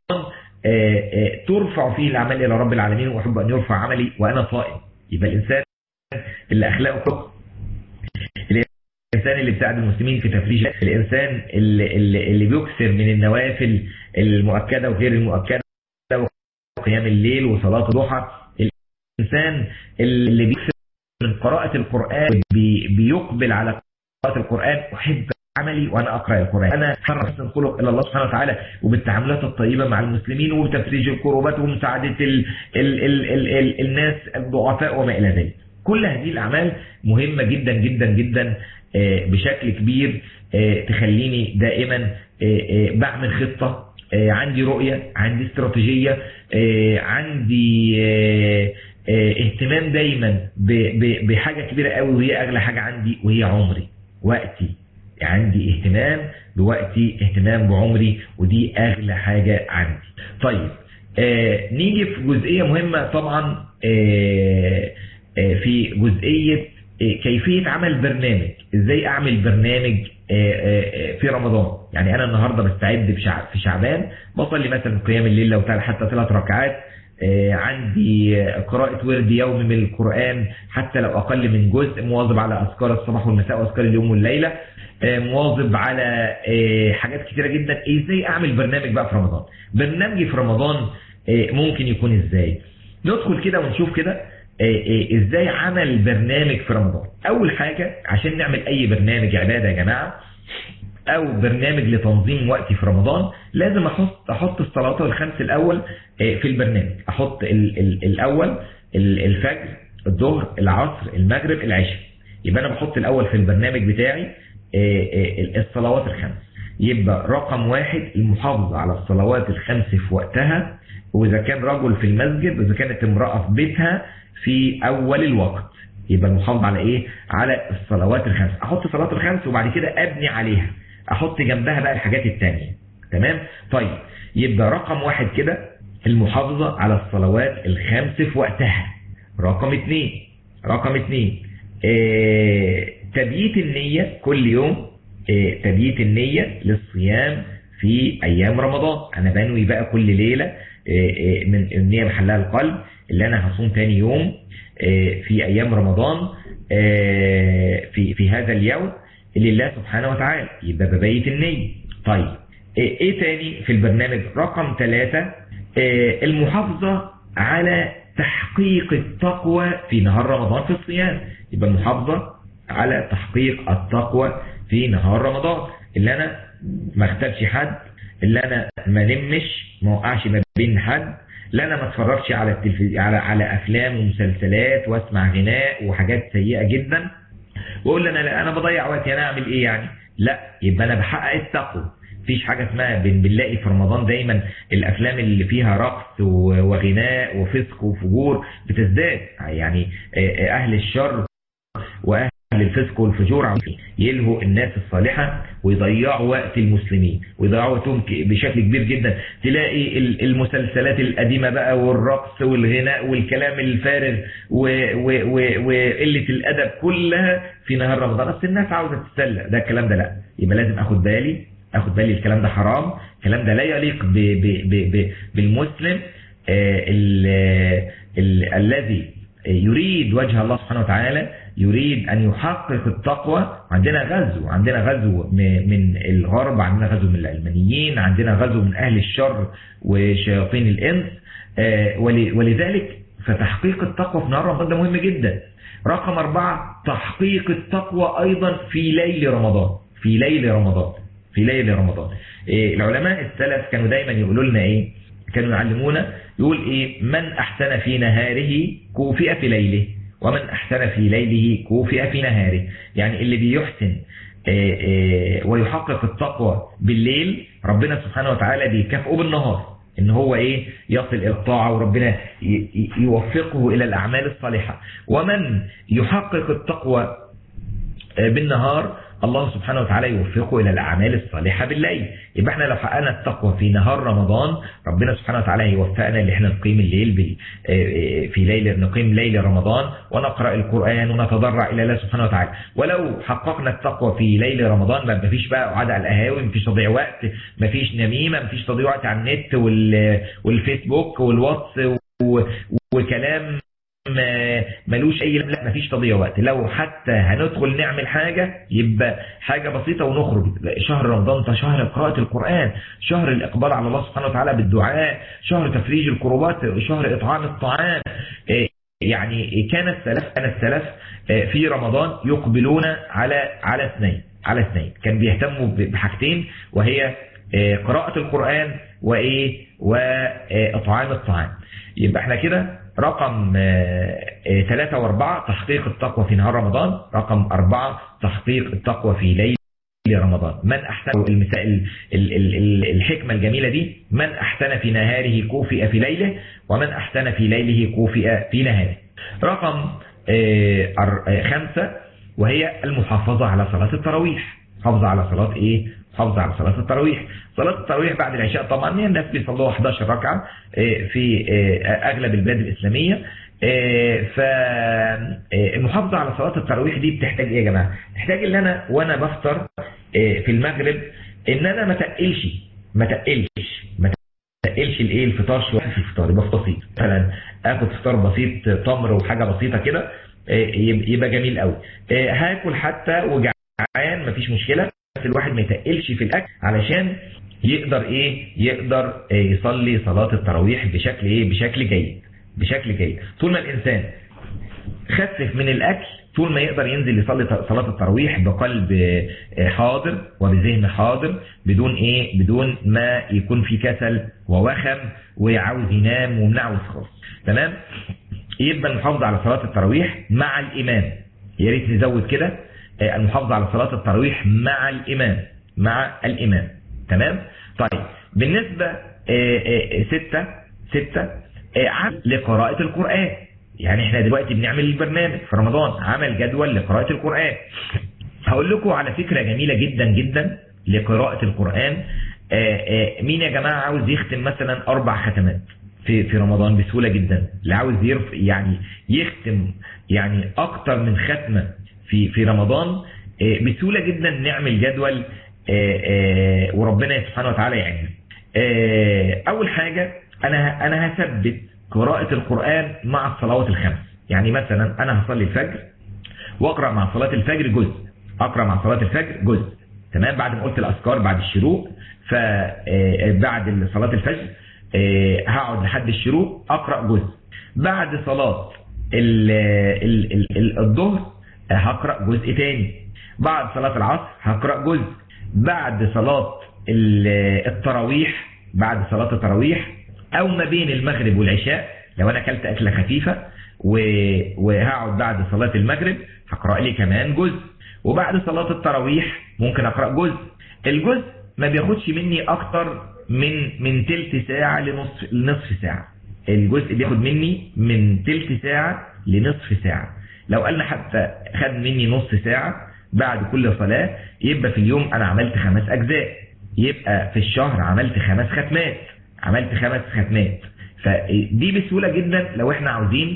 ترفع فيه الأعمال إلى رب العالمين وأحب أن يرفع عملي وأنا صائم يبقى الإنسان اللي أخلاقه الإنسان اللي بيساعد المسلمين في تفريج الإنسان اللي, اللي, اللي بيكثر من النوافل المؤكدة وغير المؤكدة قيام الليل وصلاة الضحى الإنسان اللي بيكثر من قراءة القرآن بي بيقبل على قراءة القرآن أحب عملي وأنا أقرأ القرآن أنا حرص الخلق إلى الله سبحانه وتعالى وبالتعاملات الطيبة مع المسلمين وبتفريج الكروبات ومساعدة ال ال ال ال ال الناس الضعفاء وما إلى ذلك كل هذه الأعمال مهمة جدا جدا جدا بشكل كبير تخليني دائما بعمل خطة عندي رؤية عندي استراتيجية عندي اهتمام دايما بحاجة كبيرة قوي وهي أغلى حاجة عندي وهي عمري وقتي عندي اهتمام بوقتي اهتمام بعمري ودي أغلى حاجة عندي طيب نيجي في جزئية مهمة طبعا في جزئية كيفية عمل برنامج ازاي اعمل برنامج في رمضان يعني انا النهاردة بستعد في شعبان بصلي مثلا قيام الليل لو حتى ثلاث ركعات عندي قراءة ورد يومي من القرآن حتى لو أقل من جزء مواظب على أذكار الصباح والمساء وأذكار اليوم والليلة مواظب على حاجات كتيرة جدا ازاي اعمل برنامج بقى في رمضان برنامجي في رمضان ممكن يكون ازاي ندخل كده ونشوف كده ازاي عمل برنامج في رمضان اول حاجة عشان نعمل اي برنامج عبادة يا جماعة او برنامج لتنظيم وقتي في رمضان لازم احط احط الصلوات الخمس الاول في البرنامج احط ال ال الاول الفجر الظهر العصر المغرب العشاء يبقى انا بحط الاول في البرنامج بتاعي الصلوات الخمس يبقى رقم واحد المحافظة على الصلوات الخمس في وقتها وإذا كان رجل في المسجد وإذا كانت امرأة في بيتها في أول الوقت يبقى المحافظة على إيه؟ على الصلوات الخمس أحط الصلوات الخمس وبعد كده أبني عليها أحط جنبها بقى الحاجات التانية تمام؟ طيب يبقى رقم واحد كده المحافظة على الصلوات الخمس في وقتها رقم اتنين رقم اتنين اه تبييت النية كل يوم اه تبييت النية للصيام في أيام رمضان أنا بنوي بقى كل ليلة اه من النية محلها القلب اللي أنا هصوم تاني يوم في أيام رمضان في في هذا اليوم لله سبحانه وتعالى يبقى ببيت النية طيب ايه تاني في البرنامج رقم ثلاثة المحافظة على تحقيق التقوى في نهار رمضان في الصيام يبقى المحافظة على تحقيق التقوى في نهار رمضان اللي انا ما اختبش حد اللي انا ما نمش ما وقعش ما بين حد لا انا ما اتفرجش على التلفزيون على على افلام ومسلسلات واسمع غناء وحاجات سيئه جدا واقول انا لا انا بضيع وقتي انا اعمل ايه يعني لا يبقى انا بحقق التقوى مفيش حاجة اسمها بنلاقي في رمضان دايما الافلام اللي فيها رقص وغناء وفسق وفجور بتزداد يعني اهل الشر واهل الفسق والفجور يلهوا الناس الصالحة ويضيعوا وقت المسلمين ويضيعوا وقتهم بشكل كبير جدا تلاقي المسلسلات القديمة بقى والرقص والغناء والكلام الفارغ وقلة الادب كلها في نهار رمضان بس الناس عاوزة تتسلى ده الكلام ده لا يبقى لازم اخد بالي اخد بالي الكلام ده حرام الكلام ده لا يليق ب ب ب ب بالمسلم الذي يريد وجه الله سبحانه وتعالى يريد أن يحقق التقوى عندنا غزو عندنا غزو من الغرب عندنا غزو من العلمانيين عندنا غزو من أهل الشر وشياطين الإنس ولذلك فتحقيق التقوى في نهار رمضان ده مهم جدا رقم أربعة تحقيق التقوى أيضا في ليل رمضان في ليل رمضان في ليل رمضان إيه العلماء السلف كانوا دايما يقولوا لنا ايه كانوا يعلمونا يقول ايه من احسن في نهاره كوفئ في ليله ومن احسن في ليله كوفئ في نهاره يعني اللي بيحسن إيه إيه ويحقق التقوى بالليل ربنا سبحانه وتعالى بيكافئه بالنهار ان هو ايه يصل الى الطاعه وربنا يوفقه الى الاعمال الصالحه ومن يحقق التقوى بالنهار الله سبحانه وتعالى يوفقه إلى الأعمال الصالحة بالليل يبقى احنا لو حققنا التقوى في نهار رمضان ربنا سبحانه وتعالى يوفقنا اللي احنا نقيم الليل في ليل نقيم ليل رمضان ونقرأ القرآن ونتضرع إلى الله سبحانه وتعالى ولو حققنا التقوى في ليل رمضان ما فيش بقى قعدة على القهاوي ما فيش تضييع وقت ما فيش نميمة ما فيش تضييع وقت على النت والفيسبوك والواتس وكلام ملوش اي لا مفيش تضييع وقت لو حتى هندخل نعمل حاجة يبقى حاجة بسيطة ونخرج شهر رمضان ده شهر قراءة القرآن شهر الإقبال على الله سبحانه وتعالى بالدعاء شهر تفريج الكروبات شهر إطعام الطعام يعني كان السلف كان السلف في رمضان يقبلون على على اثنين على اثنين كان بيهتموا بحاجتين وهي قراءة القرآن وايه واطعام الطعام يبقى احنا كده رقم ثلاثة واربعة تحقيق التقوى في نهار رمضان رقم أربعة تحقيق التقوى في ليل رمضان من أحسن المسائل الحكمة الجميلة دي من أحسن في نهاره كوفئ في ليله ومن أحسن في ليله كوفئ في نهاره رقم خمسة وهي المحافظة على صلاة التراويح حافظ على صلاة ايه حافظ على صلاة التراويح صلاة التراويح بعد العشاء طبعا الناس بيصلوها 11 ركعة في أغلب البلاد الإسلامية فالمحافظة على صلاة التراويح دي بتحتاج ايه يا جماعة تحتاج ان انا وانا بفطر في المغرب ان انا ما تقلش ما تقلش ما تقلش الايه الفطار شويه في الفطار يبقى بسيط مثلا اخد فطار بسيط تمر وحاجه بسيطه كده يبقى جميل قوي هاكل حتى وجعان مفيش مشكله بس الواحد ما يتقلش في الاكل علشان يقدر ايه يقدر يصلي صلاه التراويح بشكل ايه بشكل جيد بشكل جيد طول ما الانسان خفف من الاكل طول ما يقدر ينزل يصلي صلاة التراويح بقلب حاضر وبذهن حاضر بدون ايه بدون ما يكون في كسل ووخم وعاوز ينام ومنعوز خالص تمام يبقى المحافظة على صلاة التراويح مع الإمام يا ريت نزود كده المحافظة على صلاة التراويح مع الإمام مع الإمام تمام طيب بالنسبة ستة ستة لقراءة القرآن يعني احنا دلوقتي بنعمل البرنامج في رمضان عمل جدول لقراءة القرآن هقول لكم على فكرة جميلة جدا جدا لقراءة القرآن مين يا جماعة عاوز يختم مثلا أربع ختمات في في رمضان بسهولة جدا اللي عاوز يرف يعني يختم يعني أكتر من ختمة في في رمضان بسهولة جدا نعمل جدول وربنا سبحانه وتعالى يعني أول حاجة أنا أنا هثبت قراءة القرآن مع الصلوات الخمس يعني مثلا أنا هصلي الفجر وأقرأ مع صلاة الفجر جزء أقرأ مع صلاة الفجر جزء تمام بعد ما قلت الأذكار بعد الشروق فبعد صلاة الفجر هقعد لحد الشروق أقرأ جزء بعد صلاة الظهر هقرأ جزء تاني بعد صلاة العصر هقرأ جزء بعد صلاة التراويح بعد صلاة التراويح او ما بين المغرب والعشاء لو انا اكلت اكلة خفيفة وهقعد بعد صلاة المغرب هقرأ لي كمان جزء وبعد صلاة التراويح ممكن اقرأ جزء الجزء ما بياخدش مني اكتر من من تلت ساعة لنصف لنصف ساعة الجزء بياخد مني من تلت ساعة لنصف ساعة لو قالنا حتى خد مني نص ساعة بعد كل صلاة يبقى في اليوم انا عملت خمس اجزاء يبقى في الشهر عملت خمس ختمات عملت خمس ختمات فدي بسهولة جدا لو احنا عاوزين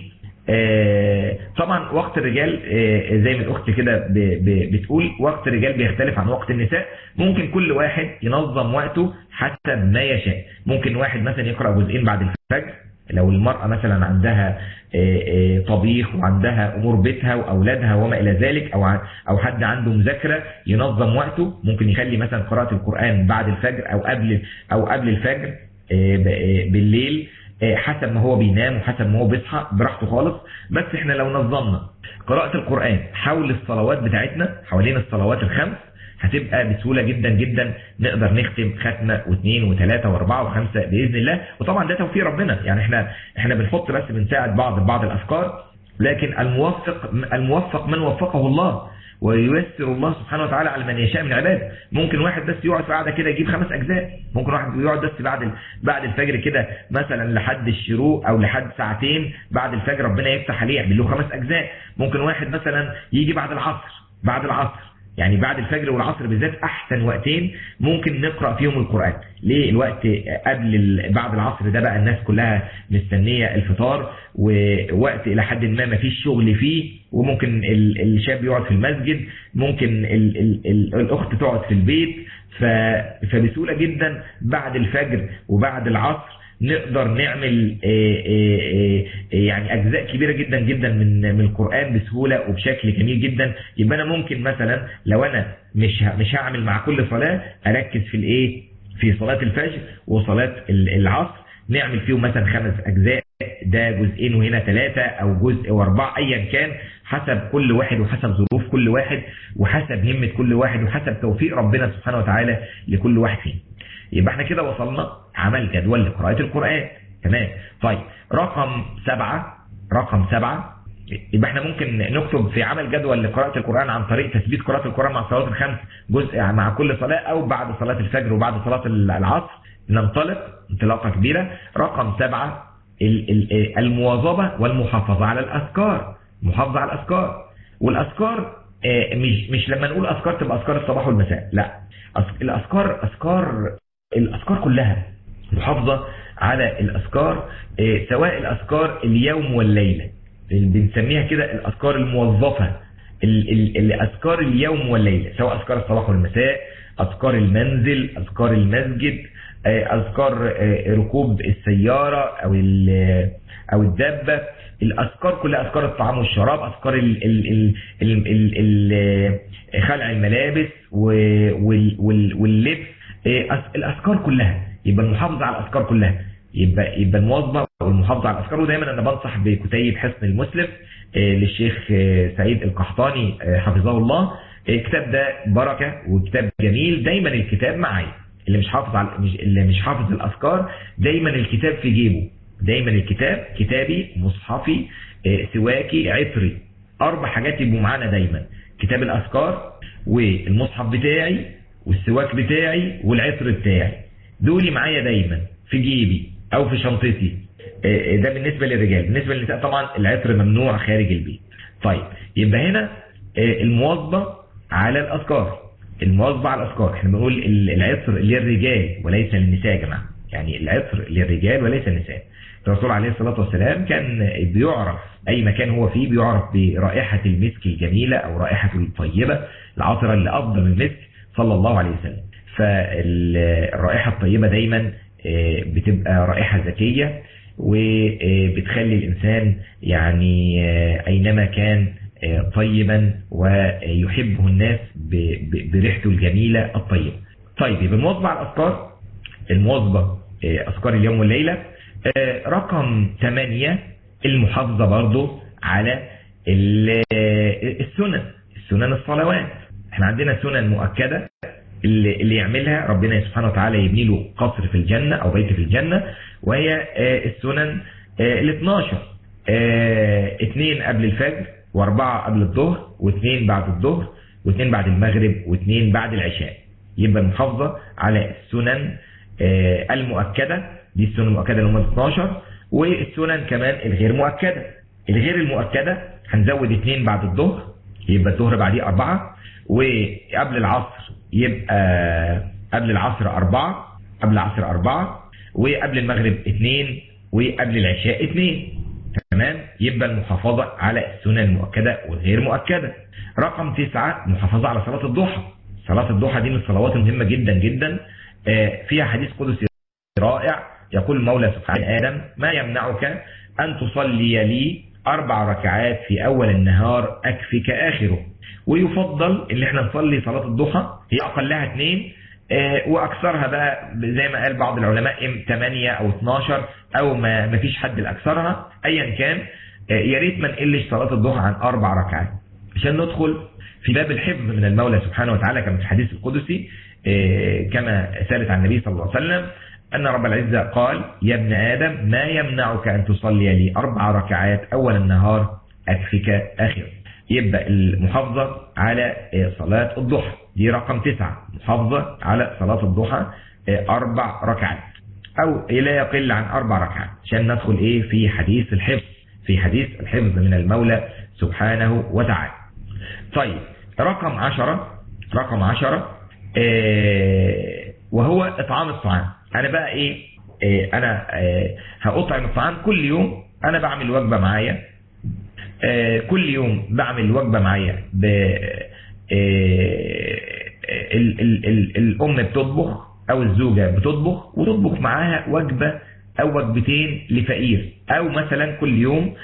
طبعا وقت الرجال زي ما الاخت كده بتقول وقت الرجال بيختلف عن وقت النساء ممكن كل واحد ينظم وقته حسب ما يشاء ممكن واحد مثلا يقرأ جزئين بعد الفجر لو المرأة مثلا عندها طبيخ وعندها امور بيتها واولادها وما الى ذلك او او حد عنده مذاكره ينظم وقته ممكن يخلي مثلا قراءه القران بعد الفجر او قبل او قبل الفجر بالليل حسب ما هو بينام وحسب ما هو بيصحى براحته خالص بس احنا لو نظمنا قراءة القرآن حول الصلوات بتاعتنا حوالين الصلوات الخمس هتبقى بسهولة جدا جدا نقدر نختم ختمة واثنين وثلاثة واربعة وخمسة بإذن الله وطبعا ده توفيق ربنا يعني احنا احنا بنحط بس بنساعد بعض ببعض الأفكار لكن الموفق الموفق من وفقه الله وييسر الله سبحانه وتعالى على من يشاء من عباده ممكن واحد بس يقعد في قاعده كده يجيب خمس اجزاء ممكن واحد يقعد بس بعد بعد الفجر كده مثلا لحد الشروق او لحد ساعتين بعد الفجر ربنا يفتح عليه يعمل له خمس اجزاء ممكن واحد مثلا يجي بعد العصر بعد العصر يعني بعد الفجر والعصر بالذات احسن وقتين ممكن نقرا فيهم القران ليه الوقت قبل بعد العصر ده بقى الناس كلها مستنيه الفطار ووقت الى حد ما ما فيش شغل فيه وممكن الشاب يقعد في المسجد ممكن ال ال ال الاخت تقعد في البيت فبسهوله جدا بعد الفجر وبعد العصر نقدر نعمل يعني اجزاء كبيرة جدا جدا من من القرآن بسهولة وبشكل جميل جدا يبقى انا ممكن مثلا لو انا مش مش هعمل مع كل صلاة اركز في الايه في صلاة الفجر وصلاة العصر نعمل فيهم مثلا خمس اجزاء ده جزئين وهنا ثلاثة او جزء واربعة ايا كان حسب كل واحد وحسب ظروف كل واحد وحسب همة كل واحد وحسب توفيق ربنا سبحانه وتعالى لكل واحد فينا يبقى احنا كده وصلنا عمل جدول لقراءة القرآن تمام طيب رقم سبعة رقم سبعة يبقى احنا ممكن نكتب في عمل جدول لقراءة القرآن عن طريق تثبيت قراءة القرآن مع الصلوات الخمس جزء مع كل صلاة او بعد صلاة الفجر وبعد صلاة العصر ننطلق انطلاقة كبيرة رقم سبعة المواظبة والمحافظة على الأذكار محافظة على الأذكار والأذكار مش مش لما نقول أذكار تبقى أذكار الصباح والمساء لا الأذكار أذكار الأذكار كلها محافظة على الأذكار سواء الأذكار اليوم والليلة بنسميها كده الأذكار الموظفة الأذكار اليوم والليلة سواء أذكار الصباح والمساء أذكار المنزل أذكار المسجد أذكار ركوب السيارة أو أو الدابة الأذكار كلها أذكار الطعام والشراب أذكار ال ال ال ال ال خلع الملابس واللبس الأذكار كلها يبقى المحافظة على الأذكار كلها يبقى يبقى المواظبة والمحافظة على الأذكار ودايما أنا بنصح بكتيب حسن المسلم للشيخ سعيد القحطاني حفظه الله الكتاب ده بركة وكتاب جميل دايما الكتاب معايا اللي مش حافظ على مش اللي مش حافظ الأذكار دايما الكتاب في جيبه دايما الكتاب كتابي مصحفي سواكي عطري أربع حاجات يبقوا معانا دايما كتاب الأذكار والمصحف بتاعي والسواك بتاعي والعطر بتاعي دولي معايا دايما في جيبي أو في شنطتي ده بالنسبة للرجال بالنسبة للنساء طبعا العطر ممنوع خارج البيت طيب يبقى هنا المواظبة على الأذكار المواظبة على الأذكار احنا بنقول العطر للرجال وليس للنساء يا جماعة يعني العطر للرجال وليس للنساء الرسول عليه الصلاة والسلام كان بيعرف أي مكان هو فيه بيعرف برائحة المسك الجميلة أو رائحة الطيبة العطرة اللي أفضل من المسك صلى الله عليه وسلم فالرائحة الطيبة دايما بتبقى رائحة ذكية وبتخلي الإنسان يعني أينما كان طيبا ويحبه الناس بريحته الجميلة الطيبة طيب يبقى المواظبة على الأذكار المواظبة أذكار اليوم والليلة رقم 8 المحافظة برضو على السنن السنن الصلوات احنا عندنا سنن مؤكدة اللي, اللي يعملها ربنا سبحانه وتعالى يبني له قصر في الجنة او بيت في الجنة وهي السنن ال 12 اثنين قبل الفجر واربعة قبل الظهر واثنين بعد الظهر واثنين بعد المغرب واثنين بعد العشاء يبقى المحافظة على السنن المؤكدة دي السنن المؤكدة اللي هم 12 والسنن كمان الغير مؤكدة الغير المؤكدة هنزود اثنين بعد الظهر يبقى الظهر بعديه أربعة وقبل العصر يبقى قبل العصر أربعة قبل العصر أربعة وقبل المغرب اثنين وقبل العشاء اثنين تمام يبقى المحافظة على السنن المؤكدة والغير مؤكدة رقم تسعة محافظة على صلاة الضحى صلاة الضحى دي من الصلوات المهمة جدا جدا فيها حديث قدسي رائع يقول المولى سبحانه آدم ما يمنعك أن تصلي لي أربع ركعات في أول النهار أكفك آخره ويفضل اللي احنا نصلي صلاة الضحى هي أقلها اثنين وأكثرها بقى زي ما قال بعض العلماء ام 8 أو 12 أو ما ما فيش حد الأكثرها أيا كان يا ريت ما نقلش صلاة الضحى عن أربع ركعات عشان ندخل في باب الحفظ من المولى سبحانه وتعالى كما في الحديث القدسي كما ثابت عن النبي صلى الله عليه وسلم أن رب العزة قال يا ابن آدم ما يمنعك أن تصلي لي أربع ركعات أول النهار أكفك آخر يبقى المحافظة على صلاة الضحى دي رقم تسعة محافظة على صلاة الضحى أربع ركعات أو لا يقل عن أربع ركعات عشان ندخل إيه في حديث الحفظ في حديث الحفظ من المولى سبحانه وتعالى طيب رقم عشرة رقم عشرة وهو إطعام الطعام أنا بقى إيه أنا هأطعم الطعام كل يوم أنا بعمل وجبة معايا كل يوم بعمل وجبة معايا ب ال ال ال الأم بتطبخ أو الزوجة بتطبخ وتطبخ معاها وجبة أو وجبتين لفقير أو مثلا كل يوم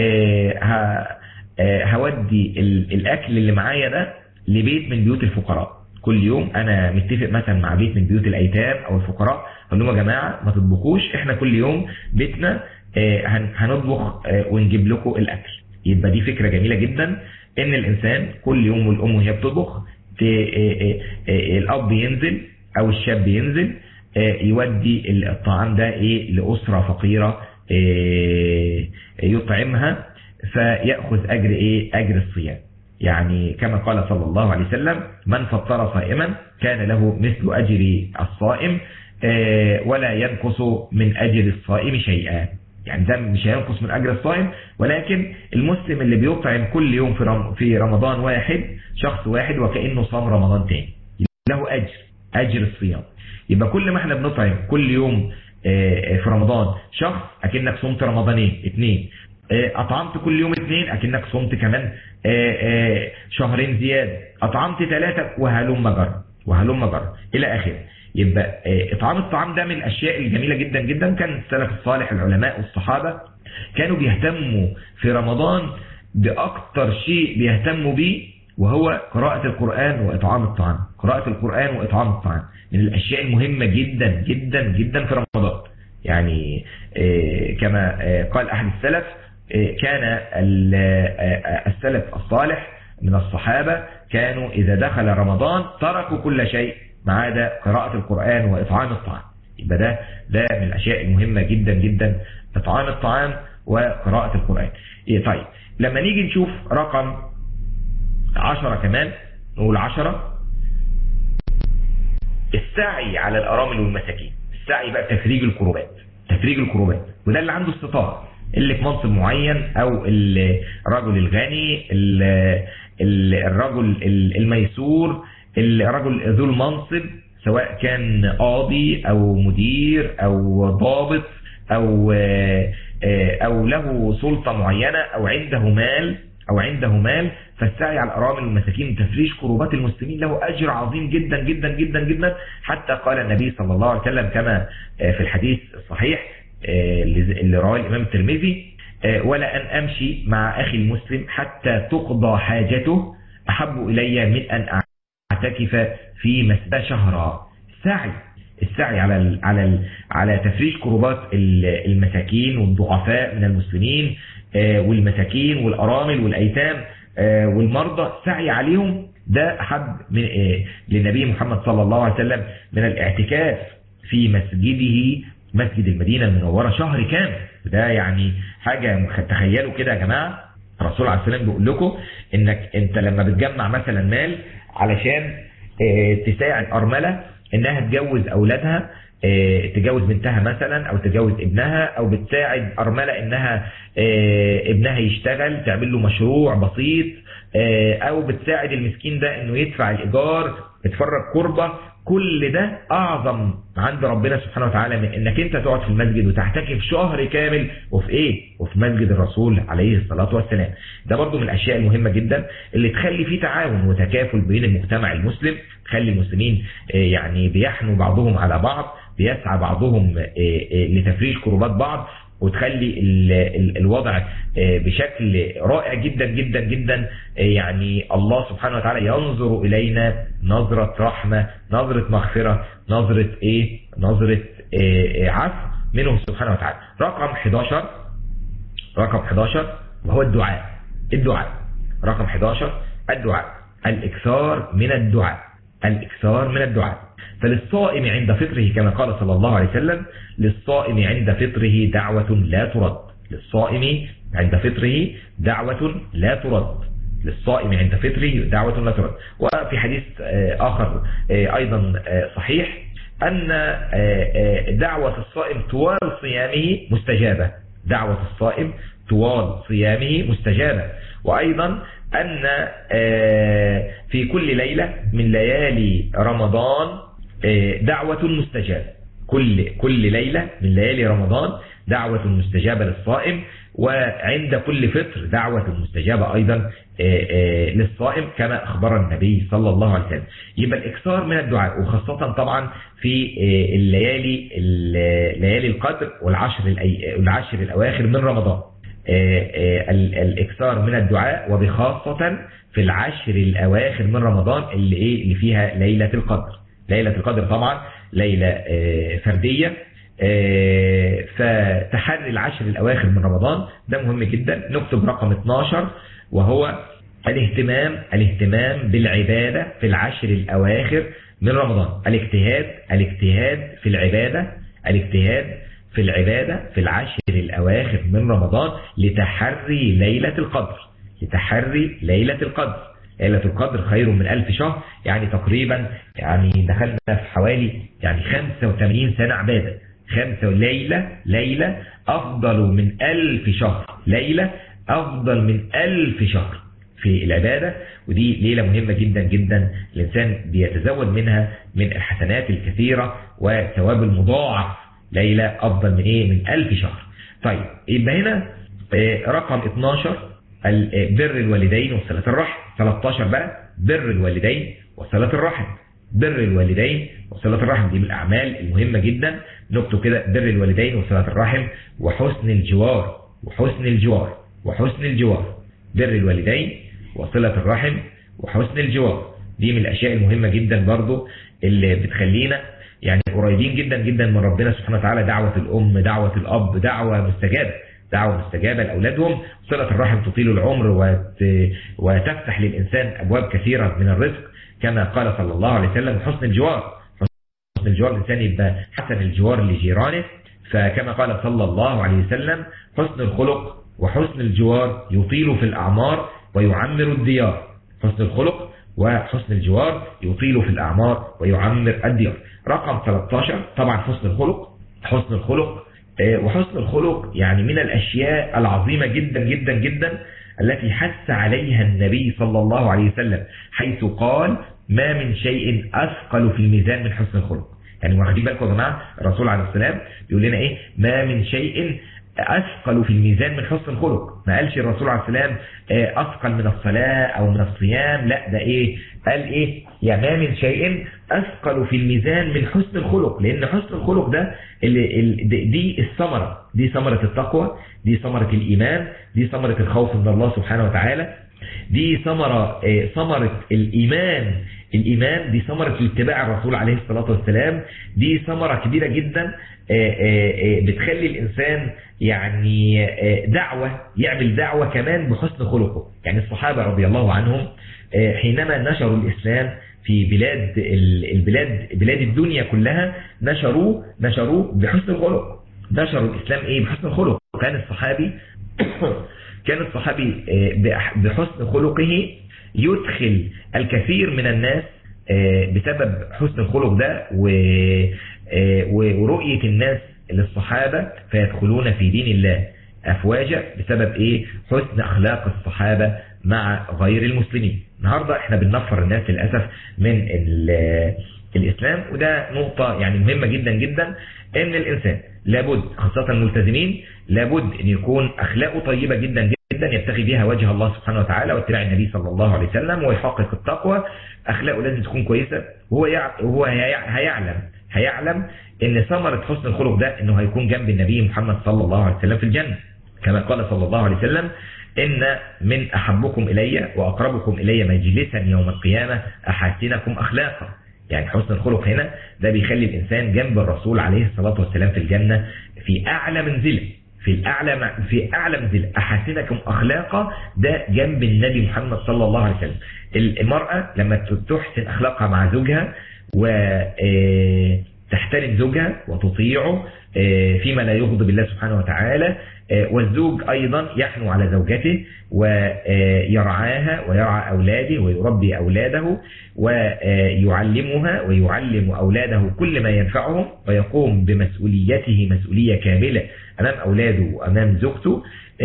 هودي الأكل اللي معايا ده لبيت من بيوت الفقراء كل يوم أنا متفق مثلا مع بيت من بيوت الأيتام أو الفقراء أقول لهم يا جماعة ما تطبخوش إحنا كل يوم بيتنا هنطبخ ونجيب لكم الأكل يبقى دي فكرة جميلة جدا ان الانسان كل يوم والام وهي بتطبخ الاب ينزل او الشاب ينزل يودي الطعام ده ايه لاسرة فقيرة يطعمها فيأخذ اجر ايه اجر الصيام يعني كما قال صلى الله عليه وسلم من فطر صائما كان له مثل اجر الصائم ولا ينقص من اجر الصائم شيئا يعني ده مش هينقص من أجر الصائم ولكن المسلم اللي بيطعم كل يوم في رم في رمضان واحد شخص واحد وكأنه صام رمضان تاني له أجر أجر الصيام يبقى كل ما احنا بنطعم كل يوم في رمضان شخص اكنك صمت رمضانين اثنين اطعمت كل يوم اثنين اكنك صمت كمان شهرين زيادة اطعمت ثلاثة وهلم جر وهلم جر الى اخره يبقى اطعام الطعام ده من الاشياء الجميلة جدا جدا كان السلف الصالح العلماء والصحابة كانوا بيهتموا في رمضان باكتر شيء بيهتموا به وهو قراءة القرآن وإطعام الطعام قراءة القرآن وإطعام الطعام من الأشياء المهمة جدا جدا جدا في رمضان يعني كما قال أحد السلف كان السلف الصالح من الصحابة كانوا إذا دخل رمضان تركوا كل شيء ما عدا قراءة القرآن وإطعام الطعام يبقى ده ده من الأشياء المهمة جدا جدا إطعام الطعام وقراءة القرآن طيب لما نيجي نشوف رقم عشرة كمان نقول عشرة السعي على الأرامل والمساكين السعي بقى تفريج الكروبات تفريج الكروبات وده اللي عنده استطاعة اللي في منصب معين او الرجل الغني الرجل الميسور الرجل ذو المنصب سواء كان قاضي او مدير او ضابط او او له سلطة معينة او عنده مال او عنده مال فالسعي على الارامل والمساكين تفريج كروبات المسلمين له اجر عظيم جدا جدا جدا جدا حتى قال النبي صلى الله عليه وسلم كما في الحديث الصحيح اللي رواه الامام الترمذي ولا ان امشي مع اخي المسلم حتى تقضى حاجته احب الي من ان اعتكف في مسجد شهرا السعي السعي على ال على ال على تفريج كروبات المساكين والضعفاء من المسلمين والمساكين والارامل والايتام والمرضى سعي عليهم ده احب من للنبي محمد صلى الله عليه وسلم من الاعتكاف في مسجده مسجد المدينة المنورة شهر كامل وده يعني حاجة تخيلوا كده يا جماعة الرسول عليه السلام بيقول لكم انك انت لما بتجمع مثلا مال علشان تساعد ارملة انها تجوز اولادها تجوز بنتها مثلا او تجوز ابنها او بتساعد ارملة انها ابنها يشتغل تعمل له مشروع بسيط او بتساعد المسكين ده انه يدفع الايجار تتفرج قربة كل ده اعظم عند ربنا سبحانه وتعالى من انك انت تقعد في المسجد وتعتكف شهر كامل وفي ايه وفي مسجد الرسول عليه الصلاة والسلام ده برضو من الاشياء المهمة جدا اللي تخلي فيه تعاون وتكافل بين المجتمع المسلم تخلي المسلمين يعني بيحنوا بعضهم على بعض بيسعى بعضهم لتفريج كروبات بعض وتخلي الوضع بشكل رائع جدا جدا جدا يعني الله سبحانه وتعالى ينظر إلينا نظرة رحمة نظرة مغفرة نظرة ايه نظرة إيه عفو منه سبحانه وتعالى رقم 11 رقم 11 وهو الدعاء الدعاء رقم 11 الدعاء الإكثار من الدعاء الإكثار من الدعاء فللصائم عند فطره كما قال صلى الله عليه وسلم للصائم عند فطره دعوة لا ترد للصائم عند فطره دعوة لا ترد للصائم عند فطره دعوة لا ترد وفي حديث آخر أيضا صحيح أن دعوة الصائم طوال صيامه مستجابة دعوة الصائم طوال صيامه مستجابة وأيضا أن في كل ليلة من ليالي رمضان دعوة مستجابة كل كل ليلة من ليالي رمضان دعوة مستجابة للصائم وعند كل فطر دعوة مستجابة أيضا للصائم كما أخبر النبي صلى الله عليه وسلم يبقى الإكثار من الدعاء وخاصة طبعا في الليالي ليالي القدر والعشر العشر الأواخر من رمضان الإكثار من الدعاء وبخاصة في العشر الأواخر من رمضان اللي إيه اللي فيها ليلة القدر ليلة القدر طبعا ليلة فردية فتحري العشر الأواخر من رمضان ده مهم جدا نكتب رقم 12 وهو الاهتمام الاهتمام بالعبادة في العشر الأواخر من رمضان الاجتهاد الاجتهاد في العبادة الاجتهاد في العبادة في العشر الأواخر من رمضان لتحري ليلة القدر لتحري ليلة القدر ليلة القدر خير من ألف شهر يعني تقريبا يعني دخلنا في حوالي يعني 85 سنة عبادة خمسة ليلة ليلة أفضل من ألف شهر ليلة أفضل من ألف شهر في العبادة ودي ليلة مهمة جدا جدا الإنسان بيتزود منها من الحسنات الكثيرة وثواب المضاعف ليلة أفضل من إيه من ألف شهر طيب يبقى هنا رقم 12 بر الوالدين وصلة الرحم 13 بقى بر الوالدين وصلة الرحم بر الوالدين وصلة الرحم دي من الأعمال المهمة جدا نكتب كده بر الوالدين وصلة الرحم وحسن الجوار وحسن الجوار وحسن الجوار بر الوالدين وصلة الرحم وحسن الجوار دي من الأشياء المهمة جدا برضو اللي بتخلينا يعني قريبين جدا جدا من ربنا سبحانه وتعالى دعوة الأم دعوة الأب دعوة مستجابة دعوة مستجابة لأولادهم صلة الرحم تطيل العمر وتفتح للإنسان أبواب كثيرة من الرزق كما قال صلى الله عليه وسلم حسن الجوار حسن الجوار الإنسان يبقى حسن الجوار لجيرانه فكما قال صلى الله عليه وسلم حسن الخلق وحسن الجوار يطيل في الأعمار ويعمر الديار حسن الخلق وحسن الجوار يطيل في الأعمار ويعمر الديار رقم 13 طبعا حسن الخلق حسن الخلق وحسن الخلق يعني من الأشياء العظيمة جدا جدا جدا التي حث عليها النبي صلى الله عليه وسلم حيث قال ما من شيء أثقل في الميزان من حسن الخلق يعني واخدين بالكم يا جماعة الرسول عليه السلام بيقول لنا إيه ما من شيء أثقل في الميزان من حسن الخلق ما قالش الرسول عليه السلام أثقل من الصلاة أو من الصيام لا ده إيه قال إيه يا ما من شيء أثقل في الميزان من حسن الخلق لأن حسن الخلق ده اللي دي الثمرة دي ثمرة التقوى دي ثمرة الإيمان دي ثمرة الخوف من الله سبحانه وتعالى دي ثمرة ثمرة الإيمان الإيمان دي ثمرة اتباع الرسول عليه الصلاة والسلام دي ثمرة كبيرة جدا بتخلي الإنسان يعني دعوة يعمل دعوة كمان بحسن خلقه يعني الصحابة رضي الله عنهم حينما نشروا الإسلام في بلاد البلاد بلاد الدنيا كلها نشروا نشروا بحسن الخلق نشروا الإسلام إيه بحسن الخلق كان الصحابي كان الصحابي بحسن خلقه يدخل الكثير من الناس بسبب حسن الخلق ده ورؤية الناس للصحابة فيدخلون في دين الله أفواجا بسبب إيه حسن أخلاق الصحابة مع غير المسلمين النهاردة احنا بننفر الناس للأسف من الإسلام وده نقطة يعني مهمة جدا جدا ان الإنسان لابد خاصة الملتزمين لابد ان يكون أخلاقه طيبة جدا جدا يبتغي بها وجه الله سبحانه وتعالى واتباع النبي صلى الله عليه وسلم ويحقق التقوى أخلاقه لازم تكون كويسة وهو هو هيعلم هيعلم ان ثمرة حسن الخلق ده انه هيكون جنب النبي محمد صلى الله عليه وسلم في الجنة كما قال صلى الله عليه وسلم إن من أحبكم إلي وأقربكم إلي مجلسا يوم القيامة أحاسنكم أخلاقا يعني حسن الخلق هنا ده بيخلي الإنسان جنب الرسول عليه الصلاة والسلام في الجنة في أعلى منزله في الأعلى في أعلى منزله أحاسنكم أخلاقا ده جنب النبي محمد صلى الله عليه وسلم المرأة لما تحسن أخلاقها مع زوجها وتحترم زوجها وتطيعه فيما لا يغضب الله سبحانه وتعالى والزوج أيضا يحنو على زوجته ويرعاها ويرعى أولاده ويربي أولاده ويعلمها ويعلم أولاده كل ما ينفعهم ويقوم بمسؤوليته مسؤولية كاملة أمام أولاده وأمام زوجته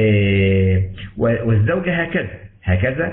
والزوجة هكذا هكذا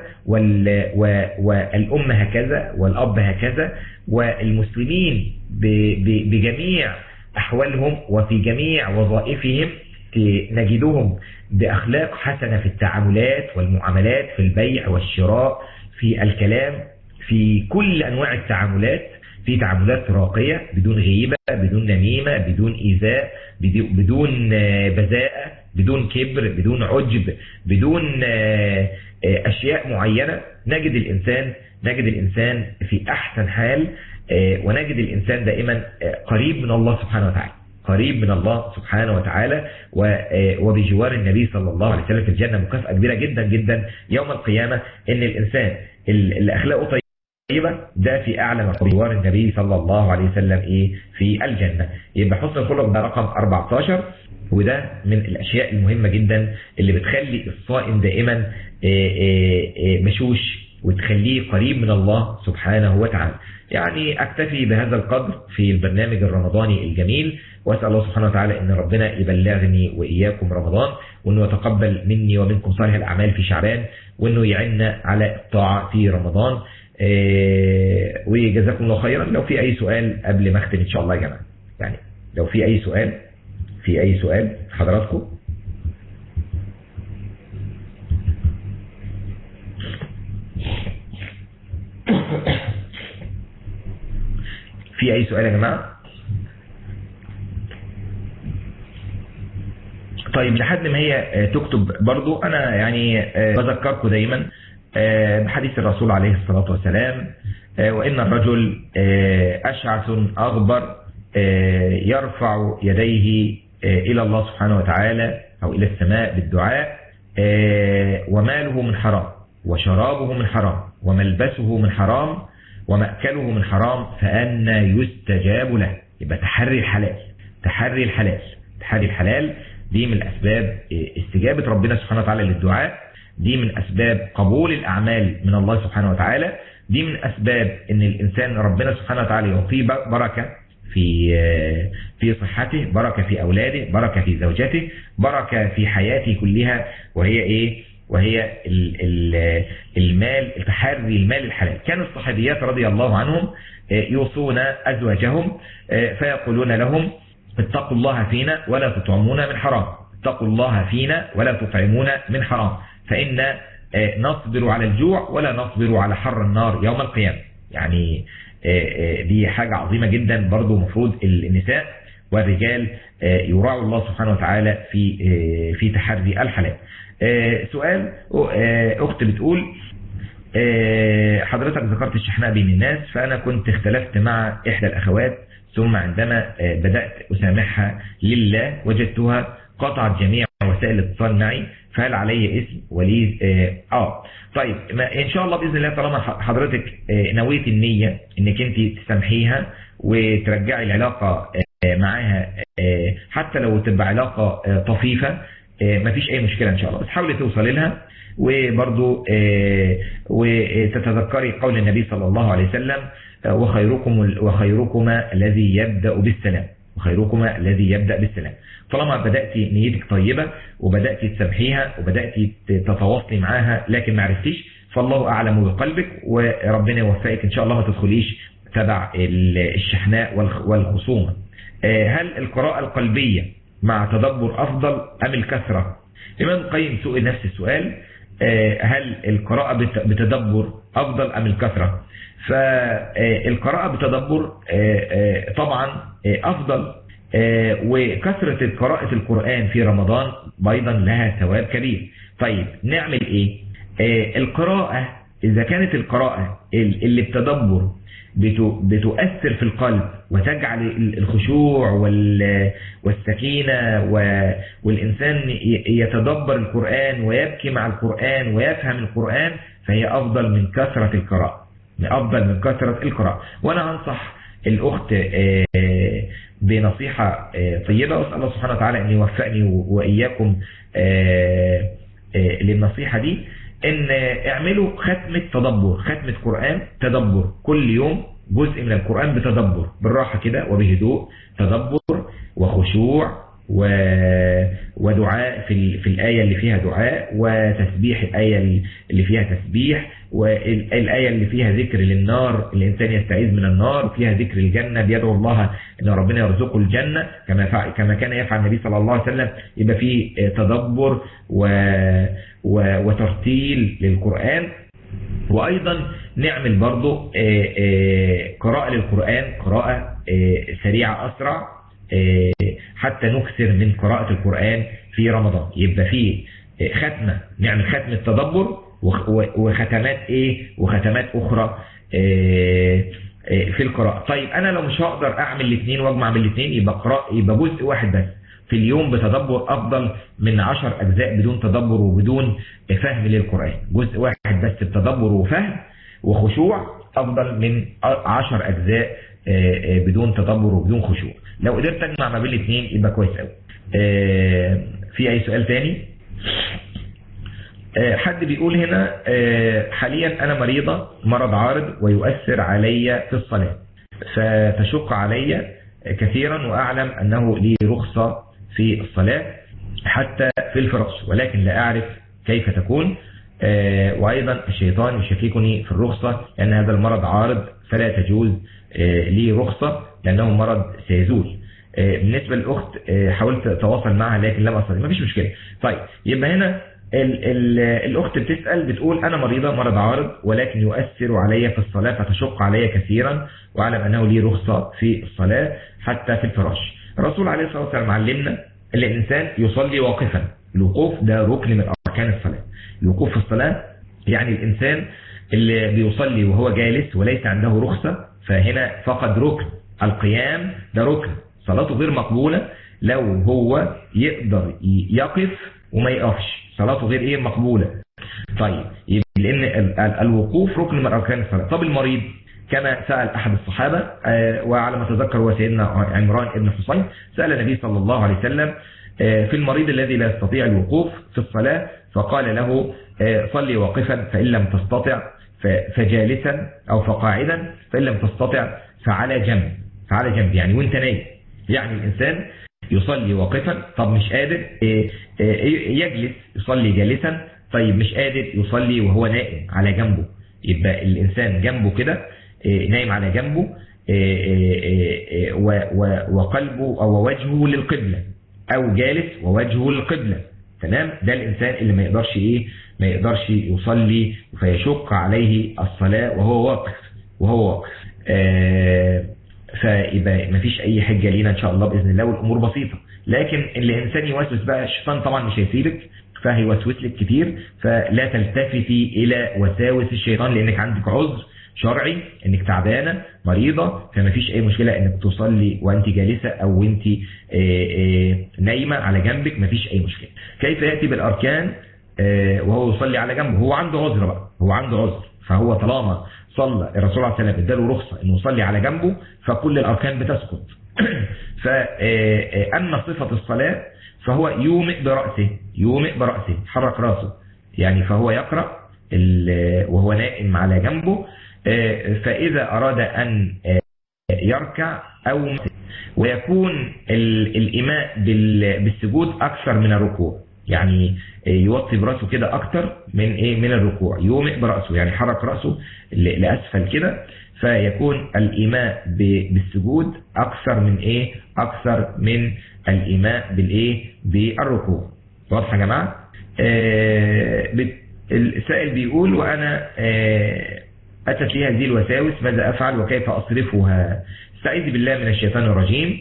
والأم هكذا والأب هكذا والمسلمين بجميع أحوالهم وفي جميع وظائفهم نجدهم بأخلاق حسنة في التعاملات والمعاملات في البيع والشراء في الكلام في كل أنواع التعاملات في تعاملات راقية بدون غيبة بدون نميمة بدون إيذاء بدون بذاءة بدون كبر بدون عجب بدون أشياء معينة نجد الإنسان نجد الإنسان في أحسن حال ونجد الإنسان دائما قريب من الله سبحانه وتعالى قريب من الله سبحانه وتعالى وبجوار النبي صلى الله عليه وسلم في الجنة مكافأة كبيرة جدا جدا يوم القيامة ان الانسان اللي اخلاقه طيبة ده في اعلى بجوار النبي صلى الله عليه وسلم ايه في الجنة يبقى حسن الخلق ده رقم 14 وده من الاشياء المهمة جدا اللي بتخلي الصائم دائما بشوش وتخليه قريب من الله سبحانه وتعالى يعني أكتفي بهذا القدر في البرنامج الرمضاني الجميل وأسأل الله سبحانه وتعالى أن ربنا يبلغني وإياكم رمضان وأنه يتقبل مني ومنكم صالح الأعمال في شعبان وأنه يعنا على الطاعة في رمضان وجزاكم الله خيرا لو في أي سؤال قبل ما أختم إن شاء الله يا جماعة يعني لو في أي سؤال في أي سؤال حضراتكم في أي سؤال يا جماعة طيب لحد ما هي تكتب برضو أنا يعني بذكركم دايما بحديث الرسول عليه الصلاة والسلام وإن الرجل أشعث أغبر يرفع يديه إلى الله سبحانه وتعالى أو إلى السماء بالدعاء وماله من حرام وشرابه من حرام وملبسه من حرام ومأكله من حرام فأنا يستجاب له يبقى تحري الحلال تحري الحلال تحري الحلال دي من أسباب استجابة ربنا سبحانه وتعالى للدعاء دي من أسباب قبول الأعمال من الله سبحانه وتعالى دي من أسباب أن الإنسان ربنا سبحانه وتعالى يعطيه بركة في في صحته بركة في أولاده بركة في زوجته بركة في حياته كلها وهي إيه وهي المال تحري المال الحلال كان الصحابيات رضي الله عنهم يوصون أزواجهم فيقولون لهم اتقوا الله فينا ولا تطعمون من حرام اتقوا الله فينا ولا تطعمون من حرام فإن نصبر على الجوع ولا نصبر على حر النار يوم القيامة يعني دي حاجة عظيمة جدا برضو مفروض النساء والرجال يراعوا الله سبحانه وتعالى في في تحري الحلال سؤال أخت بتقول حضرتك ذكرت الشحناء بين الناس فأنا كنت اختلفت مع إحدى الأخوات ثم عندما بدأت أسامحها لله وجدتها قطعت جميع وسائل الاتصال معي فهل علي اسم ولي اه طيب ما ان شاء الله باذن الله طالما حضرتك نويت النيه انك انت تسامحيها وترجعي العلاقه معاها حتى لو تبقى علاقه طفيفه مفيش اي مشكله ان شاء الله بس حاولي توصلي لها وبرضو وتتذكري قول النبي صلى الله عليه وسلم وخيركم وخيركما الذي يبدا بالسلام وخيركما الذي يبدا بالسلام طالما بدأت نيتك طيبة وبدأت تسامحيها وبدأت تتواصلي معاها لكن ما عرفتيش فالله أعلم بقلبك وربنا يوفقك إن شاء الله ما تدخليش تبع الشحناء والخصومة هل القراءة القلبية مع تدبر أفضل أم الكثرة لمن قيم سؤال نفس السؤال هل القراءة بتدبر أفضل أم الكثرة فالقراءة بتدبر طبعا أفضل وكثرة قراءة القرآن في رمضان أيضا لها ثواب كبير طيب نعمل ايه القراءة اذا كانت القراءة اللي بتدبر بتؤثر في القلب وتجعل الخشوع والسكينة والإنسان يتدبر القرآن ويبكي مع القرآن ويفهم القرآن فهي أفضل من كثرة القراءة أفضل من كثرة القراءة وأنا أنصح الأخت بنصيحة طيبة وأسأل الله سبحانه وتعالى أن يوفقني وإياكم للنصيحة دي ان اعملوا ختمة تدبر ختمة قرآن تدبر كل يوم جزء من القرآن بتدبر بالراحة كده وبهدوء تدبر وخشوع و... ودعاء في, في الآية اللي فيها دعاء وتسبيح الآية اللي فيها تسبيح والآية اللي فيها ذكر للنار الإنسان يستعيذ من النار فيها ذكر الجنة بيدعو الله أن ربنا يرزقه الجنة كما, فع... كما كان يفعل النبي صلى الله عليه وسلم يبقى في تدبر و... و... وترتيل للقرآن وأيضا نعمل برضو قراءة للقرآن قراءة سريعة أسرع حتى نكثر من قراءة القرآن في رمضان يبقى في ختمة نعمل ختمة تدبر وختمات ايه وختمات اخرى في القراءة طيب انا لو مش هقدر اعمل الاثنين واجمع بين الاثنين يبقى قراءة يبقى جزء واحد بس في اليوم بتدبر افضل من عشر اجزاء بدون تدبر وبدون فهم للقرآن جزء واحد بس بتدبر وفهم وخشوع افضل من عشر اجزاء بدون تدبر وبدون خشوع لو قدرت اجمع ما بين الاثنين يبقى كويس قوي في اي سؤال تاني حد بيقول هنا حاليا انا مريضة مرض عارض ويؤثر علي في الصلاة فتشق علي كثيرا واعلم انه لي رخصة في الصلاة حتى في الفراش ولكن لا اعرف كيف تكون وايضا الشيطان يشككني في الرخصة لان هذا المرض عارض فلا تجوز لي رخصة لانه مرض سيزول بالنسبة للأخت حاولت أتواصل معها لكن لم أصل مفيش مشكلة طيب يبقى هنا ال ال الأخت بتسأل بتقول أنا مريضة مرض عارض ولكن يؤثر علي في الصلاة فتشق علي كثيرا وأعلم أنه لي رخصة في الصلاة حتى في الفراش الرسول عليه الصلاة والسلام علمنا أن الإنسان يصلي واقفا الوقوف ده ركن من أركان الصلاة الوقوف في الصلاة يعني الإنسان اللي بيصلي وهو جالس وليس عنده رخصة فهنا فقد ركن القيام ده ركن صلاته غير مقبولة لو هو يقدر يقف وما يقفش صلاته غير ايه مقبولة طيب لان الوقوف ركن من اركان الصلاة طب المريض كما سأل أحد الصحابة وعلى ما تذكر هو سيدنا عمران بن حصين سأل النبي صلى الله عليه وسلم في المريض الذي لا يستطيع الوقوف في الصلاة فقال له صلي واقفا فإن لم تستطع فجالسا أو فقاعدا فإن لم تستطع فعلى جنب فعلى جنب يعني وانت نايم يعني الإنسان يصلي واقفا طب مش قادر يجلس يصلي جالسا طيب مش قادر يصلي وهو نائم على جنبه يبقى الإنسان جنبه كده نايم على جنبه وقلبه أو وجهه للقبلة أو جالس ووجهه للقبلة تمام ده الإنسان اللي ما يقدرش إيه ما يقدرش يصلي فيشق عليه الصلاة وهو واقف وهو واقف آه فيبقى ما فيش أي حجة لينا إن شاء الله بإذن الله والأمور بسيطة لكن الإنسان يوسوس بقى الشيطان طبعا مش هيسيبك فهيوسوس لك كتير فلا تلتفتي إلى وساوس الشيطان لأنك عندك عذر شرعي انك تعبانه مريضه فما فيش اي مشكله انك تصلي وانت جالسه او وانت نايمه على جنبك ما فيش اي مشكله كيف ياتي بالاركان وهو يصلي على جنبه هو عنده عذر بقى هو عنده عذر فهو طالما صلى الرسول عليه الصلاه والسلام اداله رخصه انه يصلي على جنبه فكل الاركان بتسقط فاما صفه الصلاه فهو يومئ براسه يومئ براسه حرك راسه يعني فهو يقرا وهو نائم على جنبه فإذا أراد أن يركع أو ويكون الإيماء بالسجود أكثر من الركوع يعني يوطي برأسه كده أكثر من إيه من الركوع يومئ برأسه يعني حرك رأسه لأسفل كده فيكون الإيماء بالسجود أكثر من إيه أكثر من الإيماء بالإيه بالركوع واضح يا جماعة السائل بيقول وأنا أتت لي هذه الوساوس ماذا أفعل وكيف أصرفها استعيذ بالله من الشيطان الرجيم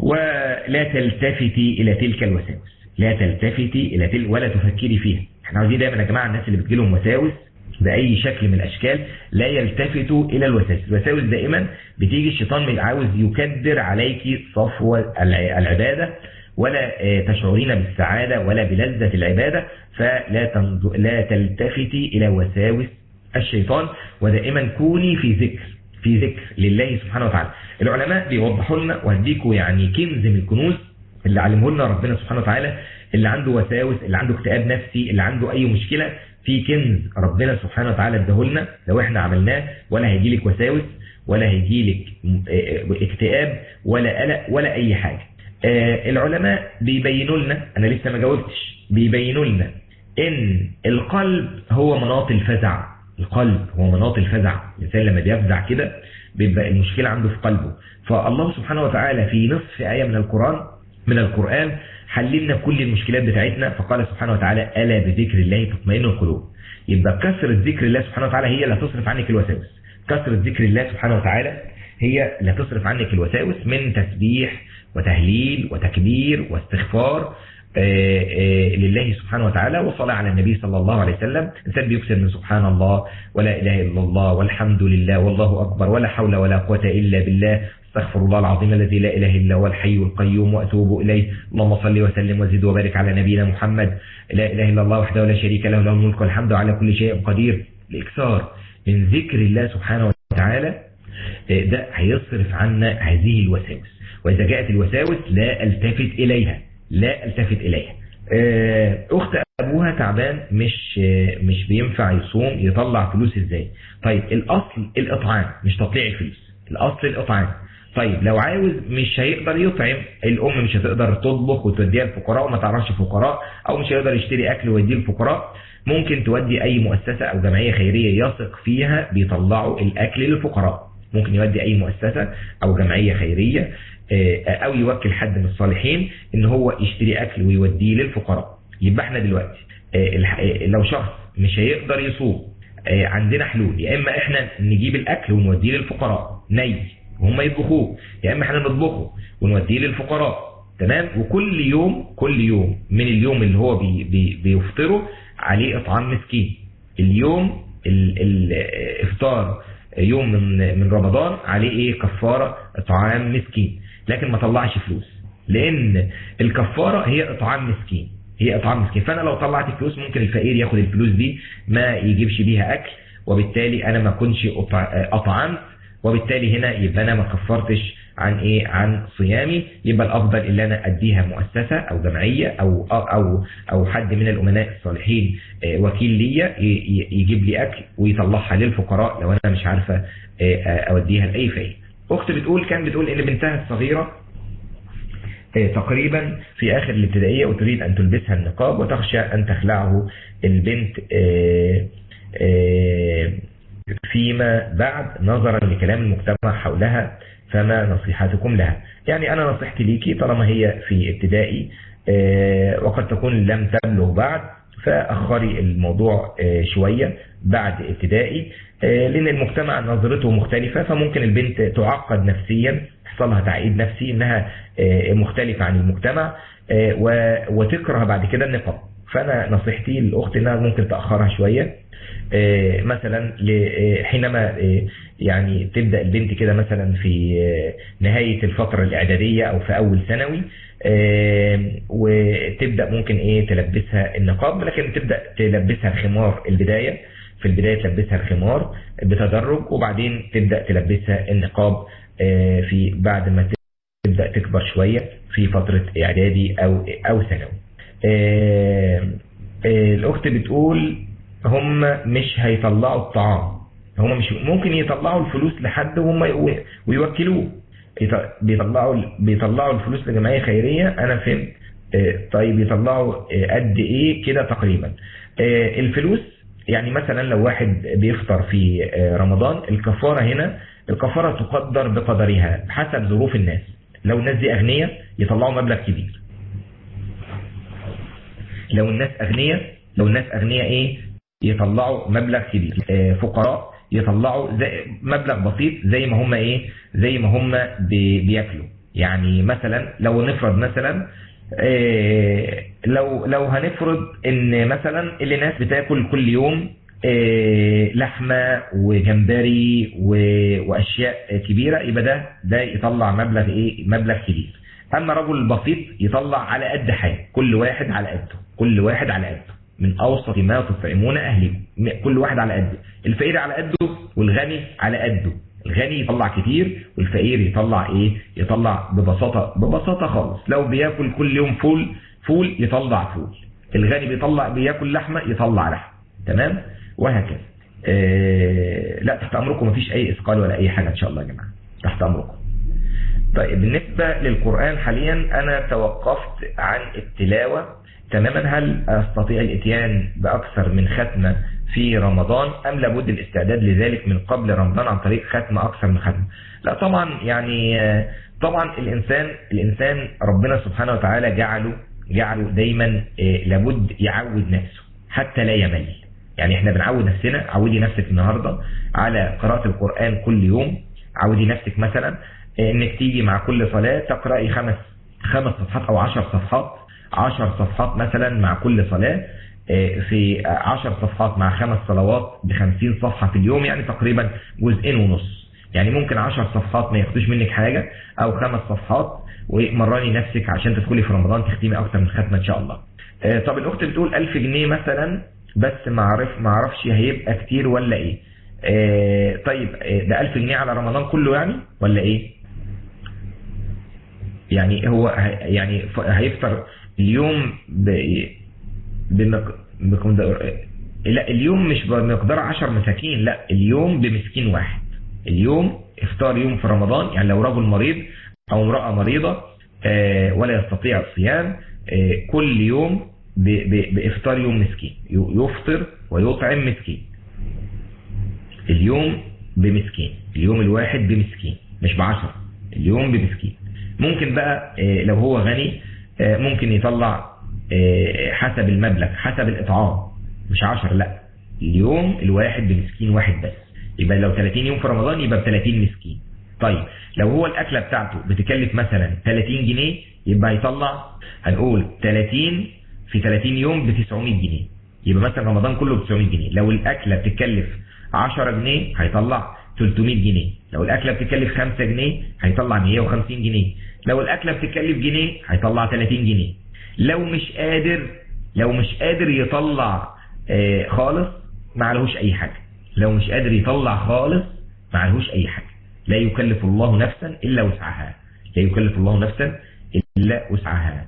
ولا تلتفتي إلى تلك الوساوس لا تلتفتي إلى تلك ولا تفكري فيها احنا عاوزين دايما يا جماعة الناس اللي بتجيلهم وساوس بأي شكل من الأشكال لا يلتفتوا إلى الوساوس الوساوس دائما بتيجي الشيطان عاوز يكدر عليك صفوة العبادة ولا تشعرين بالسعادة ولا بلذة العبادة فلا لا تلتفتي إلى وساوس الشيطان ودائما كوني في ذكر في ذكر لله سبحانه وتعالى العلماء بيوضحوا لنا وهديكوا يعني كنز من الكنوز اللي علمه لنا ربنا سبحانه وتعالى اللي عنده وساوس اللي عنده اكتئاب نفسي اللي عنده اي مشكلة في كنز ربنا سبحانه وتعالى اداهولنا لو احنا عملناه ولا هيجي لك وساوس ولا هيجي لك اكتئاب ولا قلق ولا اي حاجة العلماء بيبينوا لنا انا لسه ما جاوبتش بيبينوا لنا ان القلب هو مناط الفزع القلب هو مناط الفزع الإنسان لما بيفزع كده بيبقى المشكلة عنده في قلبه فالله سبحانه وتعالى في نصف آية من القرآن من القرآن حللنا كل المشكلات بتاعتنا فقال سبحانه وتعالى ألا بذكر الله تطمئن القلوب يبقى كثرة ذكر الله سبحانه وتعالى هي اللي هتصرف عنك الوساوس كثرة ذكر الله سبحانه وتعالى هي اللي هتصرف عنك الوساوس من تسبيح وتهليل وتكبير واستغفار آآ آآ لله سبحانه وتعالى وصلاة على النبي صلى الله عليه وسلم إنسان بيكسر من سبحان الله ولا إله إلا الله والحمد لله والله أكبر ولا حول ولا قوة إلا بالله استغفر الله العظيم الذي لا إله إلا هو الحي القيوم وأتوب إليه اللهم صل وسلم وزد وبارك على نبينا محمد لا إله إلا الله وحده لا شريك له له الملك والحمد على كل شيء قدير الإكثار من ذكر الله سبحانه وتعالى ده هيصرف عنا هذه الوساوس وإذا جاءت الوساوس لا التفت إليها لا التفت إليها أخت أبوها تعبان مش مش بينفع يصوم يطلع فلوس إزاي طيب الأصل الإطعام مش تطليع الفلوس الأصل الإطعام طيب لو عاوز مش هيقدر يطعم الأم مش هتقدر تطبخ وتوديها الفقراء وما تعرفش فقراء أو مش هيقدر يشتري أكل ويديه الفقراء ممكن تودي أي مؤسسة أو جمعية خيرية يثق فيها بيطلعوا الأكل للفقراء ممكن يودي أي مؤسسة أو جمعية خيرية او يوكل حد من الصالحين ان هو يشتري اكل ويوديه للفقراء يبقى احنا دلوقتي لو شخص مش هيقدر يصوم عندنا حلول يا اما احنا نجيب الاكل ونوديه للفقراء ني وهم يطبخوه يا اما احنا نطبخه ونوديه للفقراء تمام وكل يوم كل يوم من اليوم اللي هو بي بي بيفطره عليه اطعام مسكين اليوم الافطار يوم من من رمضان عليه ايه كفاره اطعام مسكين لكن ما طلعش فلوس لان الكفاره هي اطعام مسكين هي اطعام مسكين فانا لو طلعت فلوس ممكن الفقير ياخد الفلوس دي ما يجيبش بيها اكل وبالتالي انا ما كنتش اطعمت وبالتالي هنا يبقى انا ما كفرتش عن ايه عن صيامي يبقى الافضل اللي انا اديها مؤسسه او جمعيه او او او حد من الامناء الصالحين وكيل ليا يجيب لي اكل ويطلعها للفقراء لو انا مش عارفه اوديها لاي فقير اخت بتقول كان بتقول ان بنتها الصغيره تقريبا في آخر الابتدائية وتريد أن تلبسها النقاب وتخشى أن تخلعه البنت فيما بعد نظرا لكلام المجتمع حولها فما نصيحتكم لها يعني أنا نصيحتي ليكي طالما هي في ابتدائي وقد تكون لم تبلغ بعد فأخري الموضوع شوية بعد ابتدائي لأن المجتمع نظرته مختلفة فممكن البنت تعقد نفسيا يحصلها تعقيد نفسي انها مختلفة عن المجتمع وتكره بعد كده النقاب فانا نصيحتي للاخت انها ممكن تاخرها شويه مثلا حينما يعني تبدا البنت كده مثلا في نهايه الفتره الاعداديه او في اول ثانوي وتبدا ممكن ايه تلبسها النقاب لكن تبدا تلبسها الخمار البدايه في البدايه تلبسها الخمار بتدرج وبعدين تبدا تلبسها النقاب في بعد ما تبدا تكبر شويه في فتره اعدادي او او ثانوي الاخت بتقول هم مش هيطلعوا الطعام هم مش ممكن يطلعوا الفلوس لحد وهم ويوكلوه بيطلعوا بيطلعوا الفلوس لجمعيه خيريه انا فهمت طيب يطلعوا قد ايه كده تقريبا الفلوس يعني مثلا لو واحد بيفطر في رمضان الكفاره هنا الكفاره تقدر بقدرها حسب ظروف الناس لو الناس دي اغنياء يطلعوا مبلغ كبير لو الناس اغنياء لو الناس اغنياء ايه يطلعوا مبلغ كبير فقراء يطلعوا زي مبلغ بسيط زي ما هم ايه زي ما هم بياكلوا يعني مثلا لو نفرض مثلا إيه لو لو هنفرض ان مثلا اللي ناس بتاكل كل يوم إيه لحمه وجمبري واشياء كبيره يبقى ده ده يطلع مبلغ ايه مبلغ كبير اما رجل بسيط يطلع على قد حاجه كل واحد على قده كل واحد على قده من اوسط ما تطعمون اهلكم كل واحد على قده الفقير على قده والغني على قده الغني يطلع كتير والفقير يطلع ايه يطلع ببساطه ببساطه خالص لو بياكل كل يوم فول فول يطلع فول الغني بيطلع بياكل لحمه يطلع لحمه تمام وهكذا آه لا تحت امركم مفيش اي اثقال ولا اي حاجه ان شاء الله يا جماعه تحت امركم طيب بالنسبه للقران حاليا انا توقفت عن التلاوه تماما هل استطيع الاتيان باكثر من ختمه في رمضان ام لابد الاستعداد لذلك من قبل رمضان عن طريق ختمه اكثر من ختمه لا طبعا يعني طبعا الانسان الانسان ربنا سبحانه وتعالى جعله جعله دايما لابد يعود نفسه حتى لا يمل يعني احنا بنعود نفسنا عودي نفسك النهارده على قراءه القران كل يوم عودي نفسك مثلا انك تيجي مع كل صلاه تقراي خمس خمس صفحات او عشر صفحات عشر صفحات مثلا مع كل صلاه في عشر صفحات مع خمس صلوات بخمسين صفحة في اليوم يعني تقريبا جزئين ونص يعني ممكن عشر صفحات ما ياخدوش منك حاجة او خمس صفحات ومراني نفسك عشان تدخلي في رمضان تختمي اكتر من ختمة ان شاء الله طب الاخت بتقول الف جنيه مثلا بس ما عرف ما اعرفش هيبقى كتير ولا ايه طيب ده الف جنيه على رمضان كله يعني ولا ايه يعني هو يعني هيفطر اليوم بمقدار لا اليوم مش بمقدار 10 مساكين لا اليوم بمسكين واحد اليوم افطار يوم في رمضان يعني لو رجل مريض او امرأة مريضة ولا يستطيع الصيام كل يوم بافطار يوم مسكين يفطر ويطعم مسكين اليوم بمسكين اليوم الواحد بمسكين مش بعشرة اليوم بمسكين ممكن بقى لو هو غني ممكن يطلع حسب المبلغ حسب الإطعام مش 10 لا اليوم الواحد بمسكين واحد بس يبقى لو 30 يوم في رمضان يبقى ب 30 مسكين طيب لو هو الأكلة بتاعته بتكلف مثلا 30 جنيه يبقى هيطلع هنقول 30 في 30 يوم ب 900 جنيه يبقى مثلا رمضان كله ب 900 جنيه لو الأكلة بتكلف 10 جنيه هيطلع 300 جنيه لو الأكلة بتكلف 5 جنيه هيطلع 150 جنيه لو الأكلة بتكلف جنيه هيطلع 30 جنيه لو مش قادر لو مش قادر يطلع آه خالص ما عليهوش أي حاجة لو مش قادر يطلع خالص ما عليهوش أي حاجة لا يكلف الله نفسا إلا وسعها لا يكلف الله نفسا إلا وسعها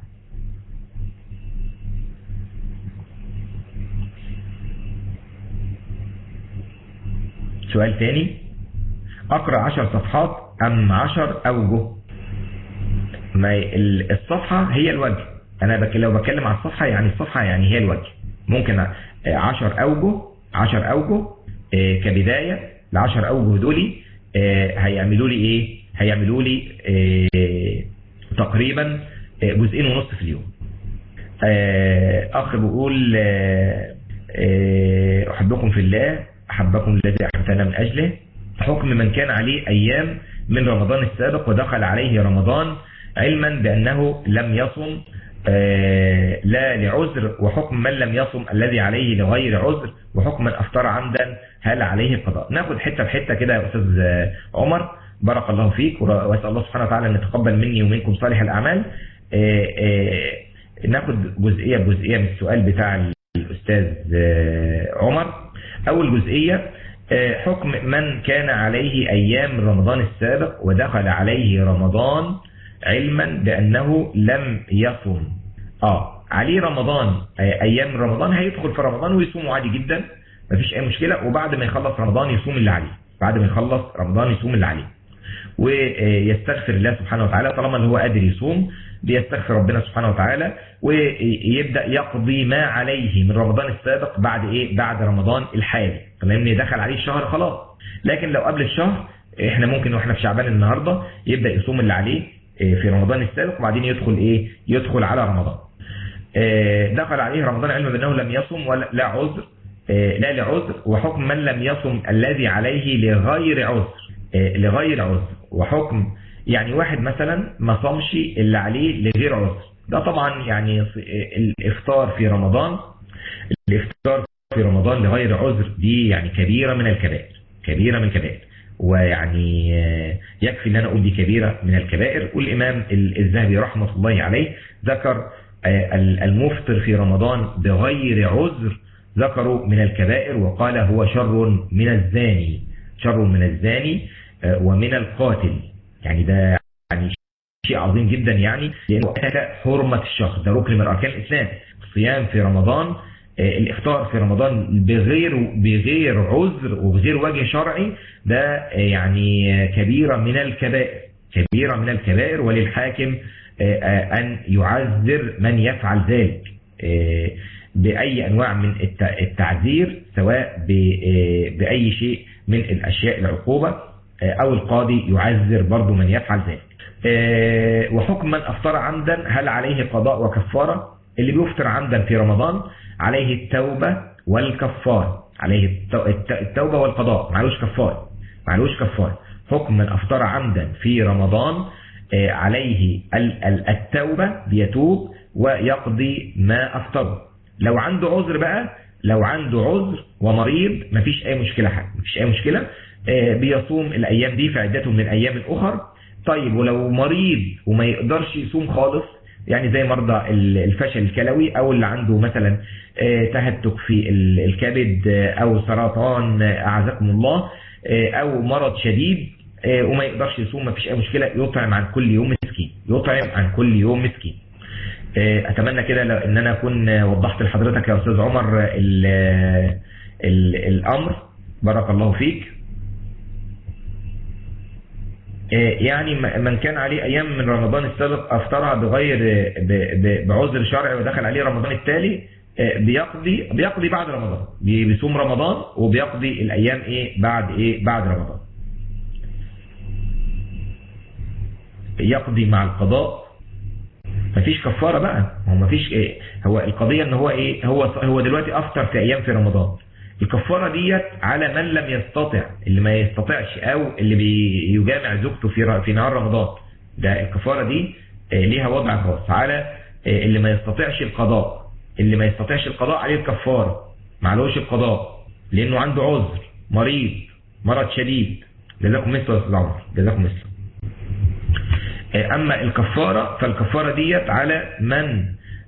سؤال تاني أقرأ عشر صفحات أم عشر أوجه ما الصفحة هي الوجه أنا بك لو بتكلم عن الصفحة يعني الصفحة يعني هي الوجه ممكن عشر أوجه عشر أوجه كبداية العشر أوجه دولي هيعملوا لي إيه هيعملوا لي تقريبا جزئين ونص في اليوم أخ بيقول أحبكم في الله أحبكم الذي أحبتنا من أجله حكم من كان عليه أيام من رمضان السابق ودخل عليه رمضان علما بأنه لم يصم لا لعذر وحكم من لم يصم الذي عليه لغير عذر وحكم من أفطر عمدا هل عليه قضاء ناخد حتة بحتة كده يا أستاذ عمر بارك الله فيك وأسأل الله سبحانه وتعالى أن يتقبل مني ومنكم صالح الأعمال ناخد جزئية بجزئية من السؤال بتاع الأستاذ عمر أول جزئية حكم من كان عليه أيام رمضان السابق ودخل عليه رمضان علما بأنه لم يصم آه عليه رمضان أيام رمضان هيدخل في رمضان ويصوم عادي جدا مفيش أي مشكلة وبعد ما يخلص رمضان يصوم اللي عليه بعد ما يخلص رمضان يصوم اللي عليه ويستغفر الله سبحانه وتعالى طالما اللي هو قادر يصوم بيستغفر ربنا سبحانه وتعالى ويبدأ يقضي ما عليه من رمضان السابق بعد ايه بعد رمضان الحالي لان دخل عليه الشهر خلاص لكن لو قبل الشهر احنا ممكن واحنا في شعبان النهاردة يبدأ يصوم اللي عليه في رمضان السابق وبعدين يدخل ايه يدخل على رمضان دخل عليه رمضان علما بانه لم يصم ولا لا عذر لا لعذر وحكم من لم يصم الذي عليه لغير عذر لغير عذر وحكم يعني واحد مثلا ما صامش اللي عليه لغير عذر ده طبعا يعني الافطار في رمضان الافطار في رمضان لغير عذر دي يعني كبيرة من الكبائر كبيرة من الكبائر ويعني يكفي ان انا اقول دي كبيرة من الكبائر والامام الذهبي رحمة الله عليه ذكر المفطر في رمضان بغير عذر ذكروا من الكبائر وقال هو شر من الزاني شر من الزاني ومن القاتل يعني ده يعني شيء عظيم جدا يعني لأنه حرمة الشهر ده ركن من أركان الإسلام الصيام في رمضان الإفطار في رمضان بغير بغير عذر وبغير وجه شرعي ده يعني كبيرة من الكبائر كبيرة من الكبائر وللحاكم أن يعذر من يفعل ذلك بأي أنواع من التعذير سواء بأي شيء من الأشياء العقوبة أو القاضي يعذر برضو من يفعل ذلك وحكم من أفطر عمدا هل عليه قضاء وكفارة اللي بيفطر عمدا في رمضان عليه التوبة والكفارة عليه التوبة والقضاء معلوش كفارة معلوش كفارة حكم من أفطر عمدا في رمضان عليه التوبة بيتوب ويقضي ما أفطره لو عنده عذر بقى لو عنده عذر ومريض مفيش أي مشكلة حاجة مفيش أي مشكلة بيصوم الأيام دي في عدته من الأيام الأخر طيب ولو مريض وما يقدرش يصوم خالص يعني زي مرضى الفشل الكلوي أو اللي عنده مثلا تهتك في الكبد أو سرطان أعزكم الله أو مرض شديد وما يقدرش يصوم مفيش أي مشكلة يطعم عن كل يوم مسكين يطعم عن كل يوم مسكين اتمنى كده ان انا اكون وضحت لحضرتك يا استاذ عمر ال ال الامر بارك الله فيك يعني من كان عليه ايام من رمضان السابق افطرها بغير بعذر شرعي ودخل عليه رمضان التالي بيقضي بيقضي بعد رمضان بيصوم رمضان وبيقضي الايام ايه بعد ايه بعد رمضان يقضي مع القضاء مفيش كفارة بقى هو مفيش إيه هو القضية ان هو ايه هو هو دلوقتي افطر في ايام في رمضان الكفارة ديت على من لم يستطع اللي ما يستطعش او اللي بيجامع زوجته في في نهار رمضان ده الكفارة دي ليها وضع خاص على اللي ما يستطيعش القضاء اللي ما يستطيعش القضاء عليه الكفارة معلوش القضاء لانه عنده عذر مريض مرض شديد جزاكم مثل يا استاذ عمر جزاكم مثل اما الكفارة فالكفارة ديت على من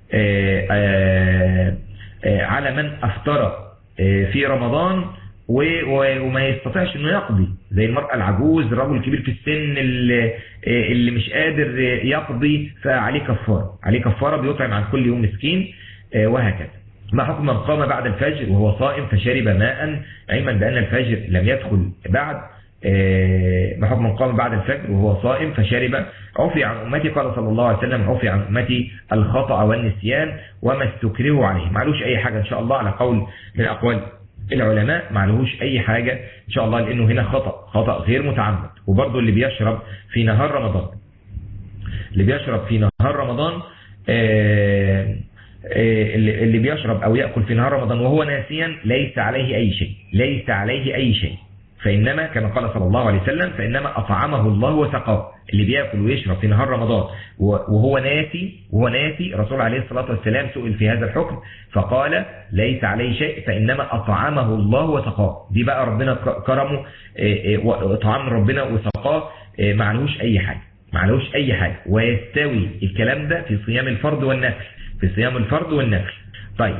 على من افطر في رمضان وما يستطيعش انه يقضي زي المرأة العجوز الرجل الكبير في السن اللي, اللي مش قادر يقضي فعليه كفارة عليه كفارة بيطعم عن كل يوم مسكين وهكذا ما حكم من قام بعد الفجر وهو صائم فشرب ماء علما بأن الفجر لم يدخل بعد ما حكم من قام بعد الفجر وهو صائم فشرب عفي عن أمتي قال صلى الله عليه وسلم عفي عن أمتي الخطأ والنسيان وما استكرهوا عليه معلوش أي حاجة إن شاء الله على قول من أقوال العلماء معلوش أي حاجة إن شاء الله لأنه هنا خطأ خطأ غير متعمد وبرضه اللي بيشرب في نهار رمضان اللي بيشرب في نهار رمضان اللي بيشرب أو يأكل في نهار رمضان وهو ناسيا ليس عليه أي شيء ليس عليه أي شيء فإنما كما قال صلى الله عليه وسلم فإنما أطعمه الله وسقاه اللي بيأكل ويشرب في نهار رمضان وهو ناسي وهو ناسي رسول عليه الصلاة والسلام سئل في هذا الحكم فقال ليس عليه شيء فإنما أطعمه الله وسقاه دي بقى ربنا كرمه طعام ربنا وسقاه معلوش أي حاجة معلوش أي حاجة ويستوي الكلام ده في صيام الفرض والنفل في صيام الفرض والنفل طيب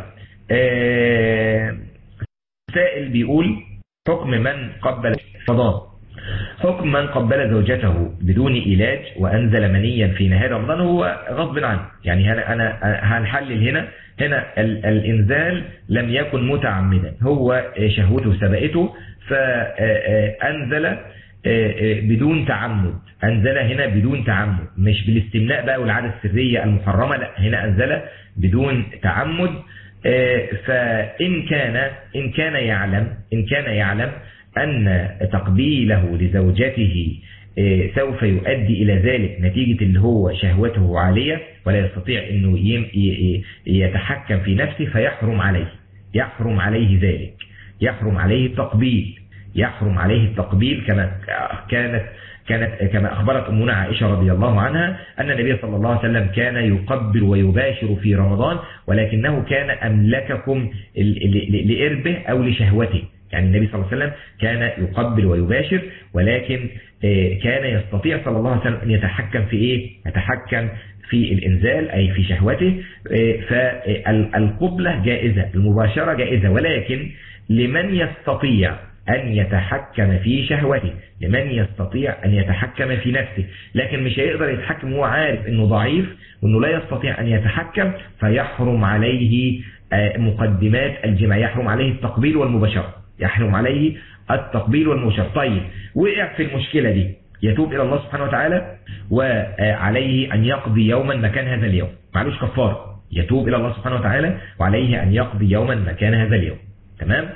سائل بيقول حكم من قبل رمضان حكم من قبل زوجته بدون علاج وأنزل منيا في نهاية رمضان هو غصب عنه يعني أنا, أنا هنحلل هنا هنا الإنزال لم يكن متعمدا هو شهوته سبقته فأنزل بدون تعمد أنزل هنا بدون تعمد مش بالاستمناء بقى والعادة السرية المحرمة لا هنا أنزل بدون تعمد فإن كان إن كان يعلم إن كان يعلم أن تقبيله لزوجته سوف يؤدي إلى ذلك نتيجة اللي هو شهوته عالية ولا يستطيع أنه يتحكم في نفسه فيحرم عليه يحرم عليه ذلك يحرم عليه التقبيل يحرم عليه التقبيل كما كانت كانت كما أخبرت أمنا عائشة رضي الله عنها أن النبي صلى الله عليه وسلم كان يقبل ويباشر في رمضان ولكنه كان أملككم لإربه أو لشهوته يعني النبي صلى الله عليه وسلم كان يقبل ويباشر ولكن كان يستطيع صلى الله عليه وسلم أن يتحكم في إيه؟ يتحكم في الإنزال أي في شهوته فالقبلة جائزة المباشرة جائزة ولكن لمن يستطيع أن يتحكم في شهوته لمن يستطيع أن يتحكم في نفسه لكن مش هيقدر يتحكم وهو عارف أنه ضعيف وأنه لا يستطيع أن يتحكم فيحرم عليه مقدمات الجماع يحرم عليه التقبيل والمباشرة يحرم عليه التقبيل والمباشرة طيب وقع في المشكلة دي يتوب إلى الله سبحانه وتعالى وعليه أن يقضي يوما مكان هذا اليوم معلوش كفار يتوب إلى الله سبحانه وتعالى وعليه أن يقضي يوما مكان هذا اليوم تمام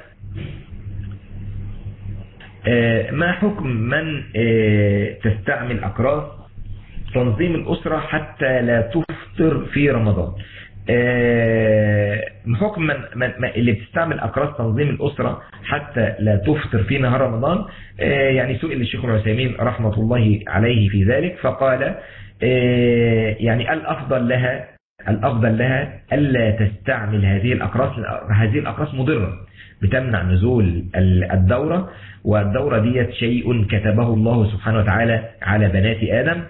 ما حكم من تستعمل أقراص تنظيم الأسرة حتى لا تفطر في رمضان حكم من, من اللي بتستعمل أقراص تنظيم الأسرة حتى لا تفطر في نهار رمضان يعني سئل الشيخ العثيمين رحمة الله عليه في ذلك فقال يعني الأفضل لها الأفضل لها ألا تستعمل هذه الأقراص هذه الأقراص مضرة بتمنع نزول الدورة والدورة ديت شيء كتبه الله سبحانه وتعالى على بنات آدم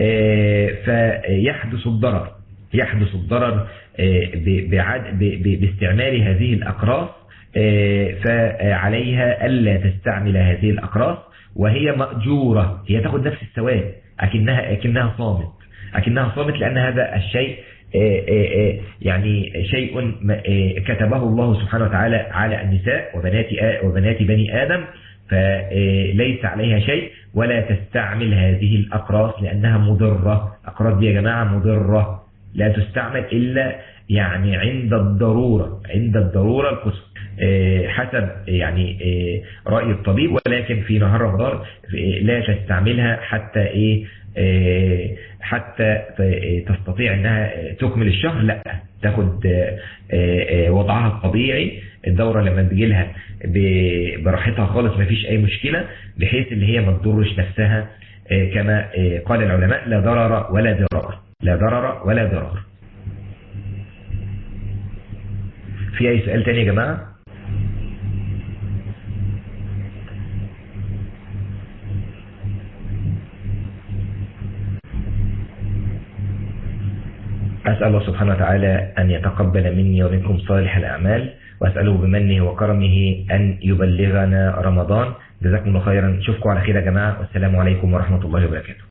فيحدث الضرر يحدث الضرر باستعمال هذه الأقراص فعليها ألا تستعمل هذه الأقراص وهي مأجورة هي تاخد نفس السواد أكنها, أكنها صامت أكنها صامت لأن هذا الشيء يعني شيء كتبه الله سبحانه وتعالى على النساء وبنات وبنات بني آدم فليس عليها شيء ولا تستعمل هذه الأقراص لأنها مضرة أقراص دي يا جماعة مضرة لا تستعمل إلا يعني عند الضرورة عند الضرورة القصوى حسب يعني رأي الطبيب ولكن في نهار رمضان لا تستعملها حتى إيه حتى تستطيع انها تكمل الشهر لا تاخد وضعها الطبيعي الدورة لما تجي لها براحتها خالص ما فيش اي مشكلة بحيث ان هي ما تضرش نفسها كما قال العلماء لا ضرر ولا ضرار لا ضرر ولا ضرار في اي سؤال تاني يا جماعة أسأل الله سبحانه وتعالى أن يتقبل مني ومنكم صالح الأعمال وأسأله بمنه وكرمه أن يبلغنا رمضان جزاكم الله خيرا نشوفكم على خير يا جماعة والسلام عليكم ورحمة الله وبركاته